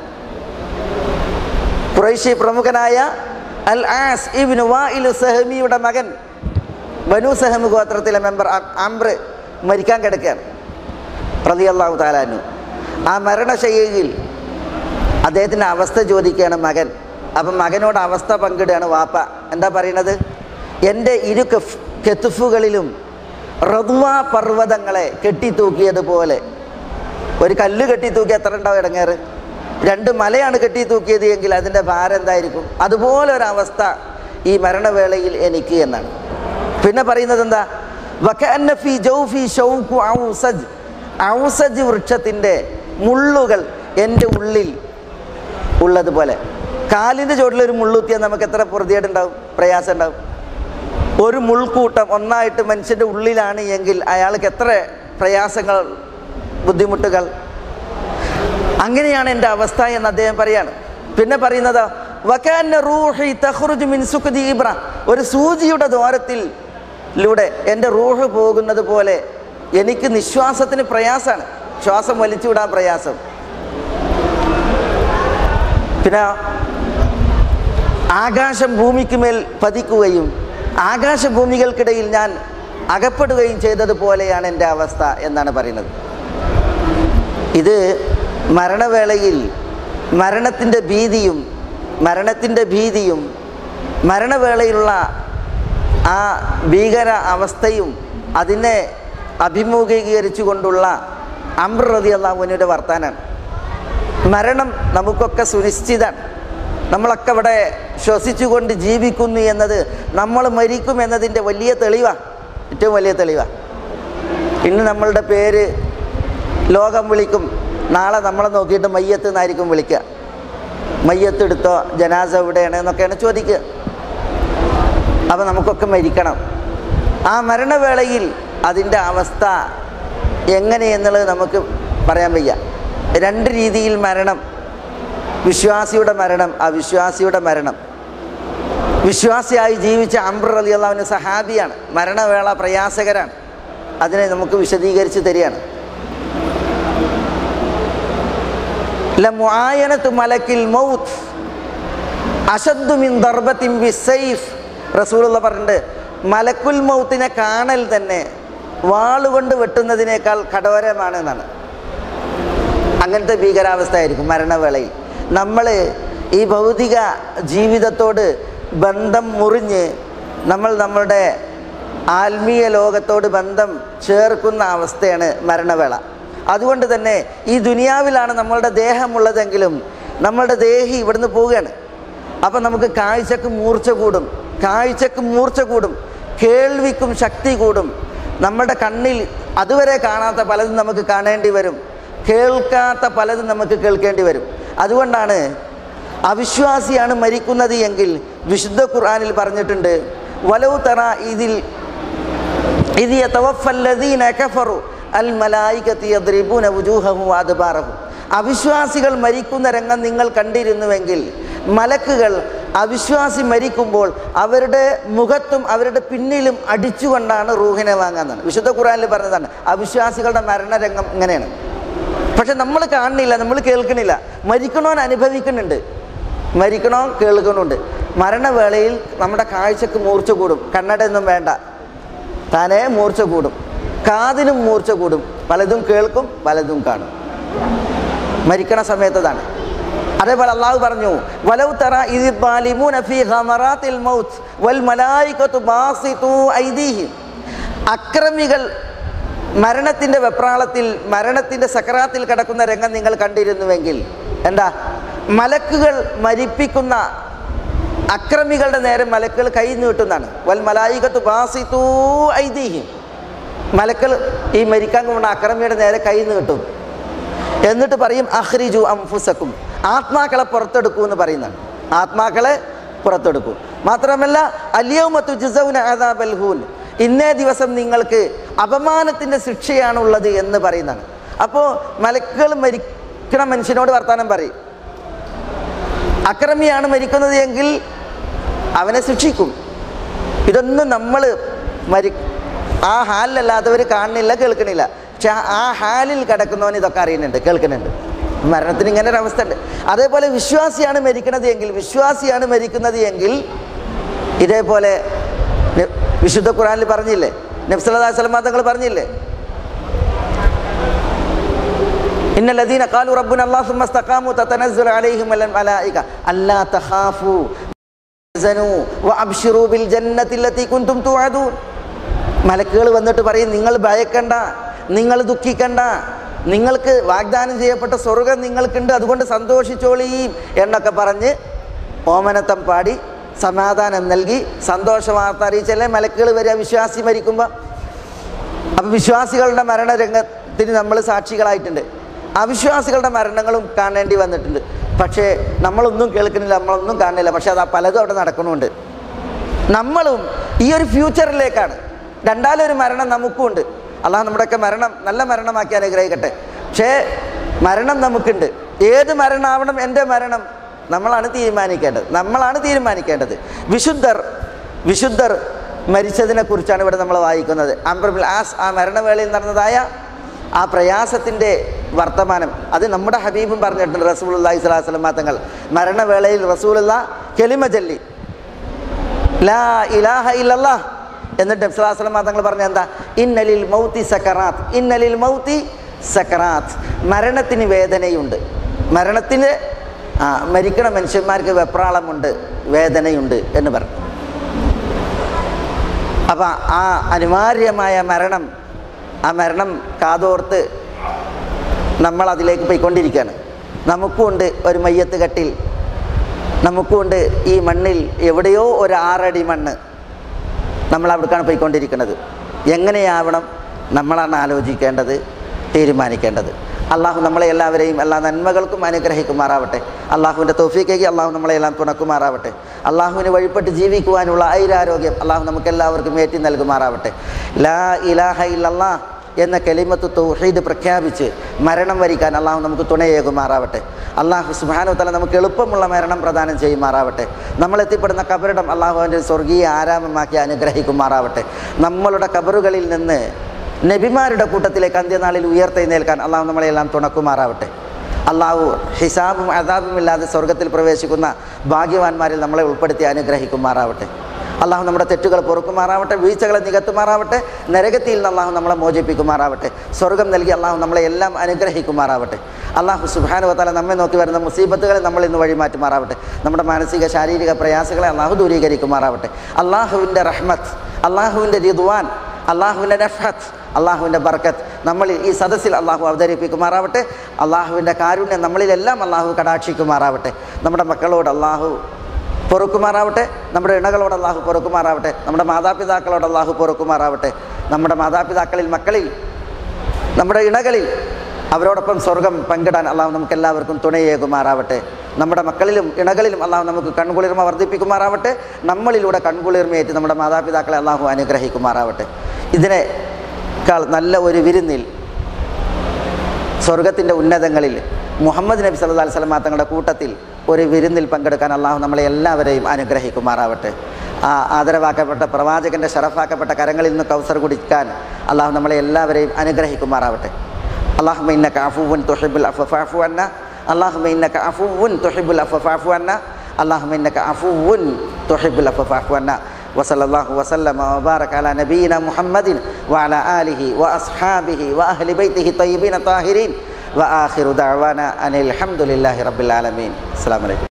ഖുറൈശി പ്രമുഖനായ അൽ ആസ് ഇബ്നു വാഇൽ സഹമിയുടെ മകൻ ബനു സഹമ് ഗോത്രത്തിലെ മെമ്പർ അംർ മരിക്കാൻ കിടക്കുകയാണ് റതി അള്ളാഹു താലാനു ആ മരണശൈലിയിൽ അദ്ദേഹത്തിൻ്റെ അവസ്ഥ ചോദിക്കുകയാണ് മകൻ അപ്പം മകനോട് അവസ്ഥ പങ്കിടുകയാണ് വാപ്പ എന്താ പറയുന്നത് എൻ്റെ ഇരു കഫ് കെത്തുഫുകളിലും റദ്വ പർവ്വതങ്ങളെ കെട്ടിത്തൂക്കിയതുപോലെ ഒരു കല്ല് കെട്ടിത്തൂക്കി എത്ര ഉണ്ടാവും ഇടങ്ങേറ് രണ്ട് മലയാണ് കെട്ടിത്തൂക്കിയത് എങ്കിൽ അതിൻ്റെ ഭാരം എന്തായിരിക്കും അതുപോലെ ഒരവസ്ഥ ഈ മരണവേളയിൽ എനിക്ക് എന്നാണ് പിന്നെ പറയുന്നത് എന്താ വകഅന്ന ഫീ ജൗഫി ശൗഖു ഔസജ് ഔസജ് വൃക്ഷത്തിൻ്റെ മുള്ളുകൾ എൻ്റെ ഉള്ളിൽ ഉള്ളതുപോലെ കാലിൻ്റെ ചോട്ടിലൊരു മുള്ളുത്തിയാൽ നമുക്ക് എത്ര പൊറുതിയേടുണ്ടാവും പ്രയാസം ഉണ്ടാവും ഒരു മുൾക്കൂട്ടം ഒന്നായിട്ട് മനുഷ്യൻ്റെ ഉള്ളിലാണ് എങ്കിൽ അയാൾക്ക് എത്ര പ്രയാസങ്ങൾ ബുദ്ധിമുട്ടുകൾ അങ്ങനെയാണ് എൻ്റെ അവസ്ഥ എന്ന് അദ്ദേഹം പറയാണ് പിന്നെ പറയുന്നത് വക്കാന്ന റൂഹി തഖ്റുജു മിൻ സുഖ്ദി ഇബ്ര ഒരു സൂചിയുടെ ദ്വാരത്തിൽ ലൂടെ എൻ്റെ റൂഹ് പോകുന്നത് പോലെ എനിക്ക് നിശ്വാസത്തിന് പ്രയാസമാണ് ശ്വാസം വലിച്ചുവിടാൻ പ്രയാസം പിന്നെ ആകാശം ഭൂമിക്ക് മേൽ പതിക്കുകയും ആകാശഭൂമികൾക്കിടയിൽ ഞാൻ അകപ്പെടുകയും ചെയ്തതുപോലെയാണ് എൻ്റെ അവസ്ഥ എന്നാണ് പറയുന്നത് ഇത് മരണവേളയിൽ മരണത്തിൻ്റെ ഭീതിയും മരണത്തിൻ്റെ ഭീതിയും മരണവേളയിലുള്ള ആ ഭീകര അവസ്ഥയും അതിനെ അഭിമുഖീകരിച്ചുകൊണ്ടുള്ള അമ്രതി അള്ളാഹുവിനയുടെ വർത്താനാണ് മരണം നമുക്കൊക്കെ സുനിശ്ചിതമാണ് നമ്മളൊക്കെ ഇവിടെ ശ്വസിച്ചുകൊണ്ട് ജീവിക്കുന്നു എന്നത് നമ്മൾ മരിക്കും എന്നതിൻ്റെ വലിയ തെളിവാണ് ഏറ്റവും വലിയ തെളിവാണ് ഇന്ന് നമ്മളുടെ പേര് ലോകം വിളിക്കും നാളെ നമ്മളെ നോക്കിയിട്ട് മയ്യത്ത് എന്നായിരിക്കും വിളിക്കുക മയ്യത്ത് എടുത്തോ ജനാസ എവിടെയാണ് എന്നൊക്കെയാണ് ചോദിക്കുക അപ്പം നമുക്കൊക്കെ മരിക്കണം ആ മരണവേളയിൽ അതിൻ്റെ അവസ്ഥ എങ്ങനെയെന്നുള്ളത് നമുക്ക് പറയാൻ വയ്യ രണ്ട് രീതിയിൽ മരണം വിശ്വാസിയുടെ മരണം അവിശ്വാസിയുടെ മരണം വിശ്വാസിയായി ജീവിച്ച അംബ്ര അലി അള്ളാഹുവിന് സഹാബിയാണ് മരണവേള പ്രയാസകരാണ് അതിനെ നമുക്ക് വിശദീകരിച്ച് തരികയാണ് ലമുആയനത്തു മലക്കിൽ മൗത്ത് അഷദ്ദു മിൻ ദർബത്തിൻ ബിസൈഫ് റസൂലുള്ള പറഞ്ഞിട്ട് മലക്കുൽ മൗത്തിനെ കാണൽ തന്നെ വാളുകൊണ്ട് വെട്ടുന്നതിനേക്കാൾ കഠോരമാണ് എന്നാണ് അങ്ങനത്തെ ഭീകരാവസ്ഥ ആയിരിക്കും മരണവേളയിൽ നമ്മൾ ഈ ഭൗതിക ജീവിതത്തോട് ബന്ധം മുറിഞ്ഞ് നമ്മൾ നമ്മളുടെ ആത്മീയ ലോകത്തോട് ബന്ധം ചേർക്കുന്ന അവസ്ഥയാണ് മരണവേള അതുകൊണ്ട് തന്നെ ഈ ദുനിയാവിലാണ് നമ്മളുടെ ദേഹമുള്ളതെങ്കിലും നമ്മളുടെ ദേഹി ഇവിടുന്ന് പോവുകയാണ് അപ്പം നമുക്ക് കാഴ്ചക്ക് മൂർച്ച കൂടും കാഴ്ചക്ക് മൂർച്ച കൂടും കേൾവിക്കും ശക്തി കൂടും നമ്മുടെ കണ്ണിൽ അതുവരെ കാണാത്ത പലതും നമുക്ക് കാണേണ്ടി വരും കേൾക്കാത്ത പലതും നമുക്ക് കേൾക്കേണ്ടി വരും അതുകൊണ്ടാണ് അവിശ്വാസിയാണ് മരിക്കുന്നത് എങ്കിൽ വിശുദ്ധ ഖുർആനിൽ പറഞ്ഞിട്ടുണ്ട് വലവ് തറ ഇതിൽ ഇത് യതവഫല്ലദീന കഫറു അൽ മലായികത്തി യദ്രിബൂന വുജൂഹഹും വഅദ്ബാറഹും അവിശ്വാസികൾ മരിക്കുന്ന രംഗം നിങ്ങൾ കണ്ടിരുന്നുവെങ്കിൽ മലക്കുകൾ അവിശ്വാസി മരിക്കുമ്പോൾ അവരുടെ മുഖത്തും അവരുടെ പിന്നിലും അടിച്ചുകൊണ്ടാണ് റൂഹിനെ വാങ്ങാന്നാണ് വിശുദ്ധ ഖുറാനിൽ പറഞ്ഞതാണ് അവിശ്വാസികളുടെ മരണരംഗം ഇങ്ങനെയാണ് പക്ഷെ നമ്മൾ കാണുന്നില്ല നമ്മൾ കേൾക്കണില്ല മരിക്കണോൻ അനുഭവിക്കുന്നുണ്ട് മരിക്കണോ കേൾക്കണുണ്ട് മരണവേളയിൽ നമ്മുടെ കാഴ്ചക്ക് മൂർച്ച കൂടും കണ്ണടയൊന്നും വേണ്ട താനേ മൂർച്ച കൂടും കാതിനും മൂർച്ച കൂടും പലതും കേൾക്കും പലതും കാണും മരിക്കണ സമയത്തതാണ് അതേപോലെ അള്ളാഹു പറഞ്ഞു വലൗ തറ ഇദ് ബാലിമൂന ഫീ ഖമറാത്തിൽ മൗത്ത് വൽ മലായികത്തു ബാസിതു ഐദീഹിം അക്രമികൾ മരണത്തിൻ്റെ വെപ്രാളത്തിൽ മരണത്തിൻ്റെ സക്രാത്തിൽ കിടക്കുന്ന രംഗം നിങ്ങൾ കണ്ടിരുന്നുവെങ്കിൽ എന്താ മലക്കുകൾ മരിപ്പിക്കുന്ന അക്രമികളുടെ നേരെ മലക്കുകൾ കൈ നീട്ടുന്നതാണ് വൽ മലായികത്തു ബാസിതു ഐദീഹിം മലക്കൾ ഈ മരിക്കാൻ പോകുന്ന അക്രമിയുടെ നേരെ കൈ നീട്ടും എന്നിട്ട് പറയും അഹ്രിജു അംഫുസക്കും ആത്മാക്കളെ പുറത്തെടുക്കൂ എന്ന് പറയുന്നതാണ് ആത്മാക്കളെ പുറത്തെടുക്കൂ മാത്രമല്ല അലിയൗമത്തു ജിസൗന ആദാബൽഹൂൻ ഇന്നേ ദിവസം നിങ്ങൾക്ക് അപമാനത്തിൻ്റെ ശിക്ഷയാണുള്ളത് എന്ന് പറയുന്നതാണ് അപ്പോൾ മലക്കുകൾ മരിക്കണ മനുഷ്യനോട് വർത്താനം പറയും അക്രമിയാണ് മരിക്കുന്നത് എങ്കിൽ അവനെ ശിക്ഷിക്കും ഇതൊന്നും നമ്മൾ മരി ആ ഹാലിലല്ലാത്തവർ കാണുന്നില്ല കേൾക്കണില്ല പക്ഷെ ആ- ആ ഹാലിൽ കിടക്കുന്നവൻ ഇതൊക്കെ അറിയുന്നുണ്ട് കേൾക്കുന്നുണ്ട് മരണത്തിന് ഇങ്ങനെ ഒരു അവസ്ഥ ഉണ്ട് അതേപോലെ വിശ്വാസിയാണ് മരിക്കുന്നത് എങ്കിൽ വിശ്വാസിയാണ് മരിക്കുന്നത് എങ്കിൽ ഇതേപോലെ ന- വിശുദ്ധ ഖുറാനിൽ പറഞ്ഞില്ലേ നബ്സല്ലാ സ്വലമാ തങ്ങൾ പറഞ്ഞില്ലേ إن الذين قالوا ربنا الله ثم استقاموا تتنزل عليهم الملائكة ألا تخافوا وتحزنوا وأبشروا بالجنة التي كنتم توعدون മലക്കുകൾ വന്നിട്ട് പറയും നിങ്ങൾ ഭയക്കണ്ട നിങ്ങൾ ദുഃഖിക്കണ്ട നിങ്ങൾക്ക് വാഗ്ദാനം ചെയ്യപ്പെട്ട സ്വർഗം നിങ്ങൾക്കുണ്ട് അതുകൊണ്ട് സന്തോഷിച്ചോളിയും എന്നൊക്കെ പറഞ്ഞ് ഓമനത്തം പാടി സമാധാനം നൽകി സന്തോഷ വാർത്ത അറിയിച്ചല്ലേ മലക്കുകൾ വരിക വിശ്വാസി മരിക്കുമ്പോൾ അപ്പം വിശ്വാസികളുടെ മരണരംഗത്തിന് നമ്മൾ സാക്ഷികളായിട്ടുണ്ട് അവിശ്വാസികളുടെ മരണങ്ങളും കാണേണ്ടി വന്നിട്ടുണ്ട് പക്ഷേ നമ്മളൊന്നും കേൾക്കുന്നില്ല നമ്മളൊന്നും കാണുന്നില്ല പക്ഷേ അത് ആ പലതും അവിടെ നടക്കുന്നുണ്ട് നമ്മളും ഈ ഒരു ഫ്യൂച്ചറിലേക്കാണ് രണ്ടാലൊരു മരണം നമുക്കും ഉണ്ട് അള്ളാഹ് നമ്മുടെയൊക്കെ മരണം നല്ല മരണമാക്കി അനുഗ്രഹിക്കട്ടെ പക്ഷേ മരണം നമുക്കുണ്ട് ഏത് മരണമാവണം എൻ്റെ മരണം നമ്മളാണ് തീരുമാനിക്കേണ്ടത് നമ്മളാണ് തീരുമാനിക്കേണ്ടത് വിശുദ്ധർ വിശുദ്ധർ മരിച്ചതിനെ കുറിച്ചാണ് ഇവിടെ നമ്മൾ വായിക്കുന്നത് അംബ്രബിൽ ആസ് ആ മരണവേളയിൽ നടന്നതായ ആ പ്രയാസത്തിൻ്റെ വർത്തമാനം അത് നമ്മുടെ ഹബീബും പറഞ്ഞിട്ടുണ്ട് റസൂൽ അള്ളാഹി സ്വലാഹു വസ്ലം തങ്ങൾ മരണവേളയിൽ റസൂലുള്ള കെലിമ ചൊല്ലി ലാ ഇലാഹ ഇല്ലല്ലാ എന്നിട്ട് നബ്സലാസ്ലം തങ്ങൾ പറഞ്ഞ എന്താ ഇന്നലിൽ മൗത്തി സക്കറാത്ത് ഇന്നലിൽ മൗത്തി സക്കറാത്ത് മരണത്തിന് വേദനയുണ്ട് മരണത്തിന് ആ മരിക്കണ മനുഷ്യന്മാർക്ക് വെപ്രാളമുണ്ട് വേദനയുണ്ട് എന്ന് പറഞ്ഞു അപ്പം ആ അനിവാര്യമായ മരണം ആ മരണം കാതോർത്ത് നമ്മൾ അതിലേക്ക് പോയിക്കൊണ്ടിരിക്കുകയാണ് നമുക്കുമുണ്ട് ഒരു മയ്യത്ത് കെട്ടിൽ നമുക്കുമുണ്ട് ഈ മണ്ണിൽ എവിടെയോ ഒരു ആറടി മണ്ണ് നമ്മൾ അവിടേക്കാണ് പോയിക്കൊണ്ടിരിക്കുന്നത് എങ്ങനെയാവണം നമ്മളാണ് ആലോചിക്കേണ്ടത് തീരുമാനിക്കേണ്ടത് അള്ളാഹു നമ്മളെ എല്ലാവരെയും എല്ലാ നന്മകൾക്കും അനുഗ്രഹിക്കുമാറാവട്ടെ അള്ളാഹുവിൻ്റെ തോഫിക്കേക്ക് അള്ളാഹു നമ്മളെല്ലാം തുണക്കുമാറാവട്ടെ അള്ളാഹുവിന് വഴിപ്പെട്ട് ജീവിക്കുവാനുള്ള ഐരാരോഗ്യം അള്ളാഹു നമുക്ക് എല്ലാവർക്കും ഏറ്റി നൽകുമാറാവട്ടെ ലാ ഇലാഹ ഇല്ലല്ലാ എന്ന കെലിമത്ത് തൗഹീദ് പ്രഖ്യാപിച്ച് മരണം വരിക്കാൻ അള്ളാഹു നമുക്ക് തുണയേകുമാറാവട്ടെ അള്ളാഹു സുബാനു തല നമുക്ക് എളുപ്പമുള്ള മരണം പ്രദാനം ചെയ്യുമാറാവട്ടെ നമ്മൾ എത്തിപ്പെടുന്ന കബറിടം അള്ളാഹു അവൻ്റെ സ്വർഗീയ ആരാമമാക്കി അനുഗ്രഹിക്കുമാറാവട്ടെ നമ്മളുടെ കബറുകളിൽ നിന്ന് നബിമാരുടെ കൂട്ടത്തിലേക്ക് അന്ത്യനാളിൽ ഉയർത്തെഴുന്നേൽക്കാൻ അള്ളാഹു നമ്മളെല്ലാം തുണക്കുമാറാവട്ടെ അള്ളാഹു ഹിസാബും അതാബും ഇല്ലാതെ സ്വർഗത്തിൽ പ്രവേശിക്കുന്ന ഭാഗ്യവാന്മാരിൽ നമ്മളെ ഉൾപ്പെടുത്തി അനുഗ്രഹിക്കുമാറാവട്ടെ അള്ളാഹു നമ്മുടെ തെറ്റുകൾ പൊറുക്കുമാറാവട്ടെ വീഴ്ചകളെ നികത്തുമാറാവട്ടെ നരകത്തിൽ നിന്ന് അള്ളാഹു നമ്മളെ മോചിപ്പിക്കുമാറാവട്ടെ സ്വർഗം നൽകി അള്ളാഹു നമ്മളെ എല്ലാം അനുഗ്രഹിക്കുമാറാവട്ടെ അള്ളാഹു സുബാനുവത്താല നമ്മെ നോക്കി വരുന്ന മുസീബത്തുകളെ നമ്മൾ ഇന്ന് വഴിമാറ്റുമാറാവട്ടെ നമ്മുടെ മാനസിക ശാരീരിക പ്രയാസങ്ങളെ അള്ളാഹു ദൂരീകരിക്കുമാറാവട്ടെ അള്ളാഹുവിൻ്റെ റഹ്മത്ത് അള്ളാഹുവിൻ്റെ റിദ്വാൻ അള്ളാഹുവിൻ്റെ നഫത്ത് അള്ളാഹുവിൻ്റെ ബർക്കത്ത് നമ്മളിൽ ഈ സദസ്സിൽ അള്ളാഹു അവതരിപ്പിക്കുമാറാവട്ടെ അള്ളാഹുവിൻ്റെ കാരുണ്യം നമ്മളിലെല്ലാം അള്ളാഹു കടാക്ഷിക്കുമാറാവട്ടെ നമ്മുടെ മക്കളോട് അള്ളാഹു പൊറുക്കുമാറാവട്ടെ നമ്മുടെ ഇണകളോട് അള്ളാഹു പൊറുക്കുമാറാവട്ടെ നമ്മുടെ മാതാപിതാക്കളോട് അള്ളാഹു പൊറുക്കുമാറാവട്ടെ നമ്മുടെ മാതാപിതാക്കളിൽ മക്കളിൽ നമ്മുടെ ഇണകളിൽ അവരോടൊപ്പം സ്വർഗം പങ്കിടാൻ അള്ളാഹു നമുക്ക് എല്ലാവർക്കും തുണയേകുമാറാവട്ടെ നമ്മുടെ മക്കളിലും ഇണകളിലും അള്ളാഹു നമുക്ക് കൺകുളിർമ വർദ്ധിപ്പിക്കുമാറാവട്ടെ നമ്മളിലൂടെ കൺകുളിർമയേറ്റ് നമ്മുടെ മാതാപിതാക്കളെ അള്ളാഹു അനുഗ്രഹിക്കുമാറാവട്ടെ ഇതിനേക്കാൾ നല്ല ഒരു വിരുന്നിൽ സ്വർഗത്തിൻ്റെ ഉന്നതങ്ങളിൽ മുഹമ്മദ് നബി സല്ലല്ലാഹു അലൈഹി വസല്ലം തങ്ങളുടെ കൂട്ടത്തിൽ ഒരു വിരുന്നിൽ പങ്കെടുക്കാൻ അള്ളാഹു നമ്മളെ എല്ലാവരെയും അനുഗ്രഹിക്കുമാറാവട്ടെ ആ ആദരവാക്കപ്പെട്ട പ്രവാചകൻ്റെ ഷറഫാക്കപ്പെട്ട കരങ്ങളിൽ നിന്ന് കൗസർ കുടിക്കാൻ അള്ളാഹു നമ്മളെ എല്ലാവരെയും അനുഗ്രഹിക്കുമാറാവട്ടെ അള്ളാഹു ഇന്നക അഫുവുൻ തുഹിബുൽ അഫഫാഫു അന്ന അള്ളാഹു ഇന്നക അഫുവുൻ തുഹിബുൽ അഫഫാഫു അന്ന അള്ളാഹു ഇന്നക അഫുവുൻ തുഹിബുൽ അഫഫാഫു അന്ന وصلى الله وسلم وبارك على نبينا محمد وعلى آله وأصحابه وأهل بيته الطيبين الطاهرين وآخر دعوانا أن الحمد لله رب العالمين السلام عليكم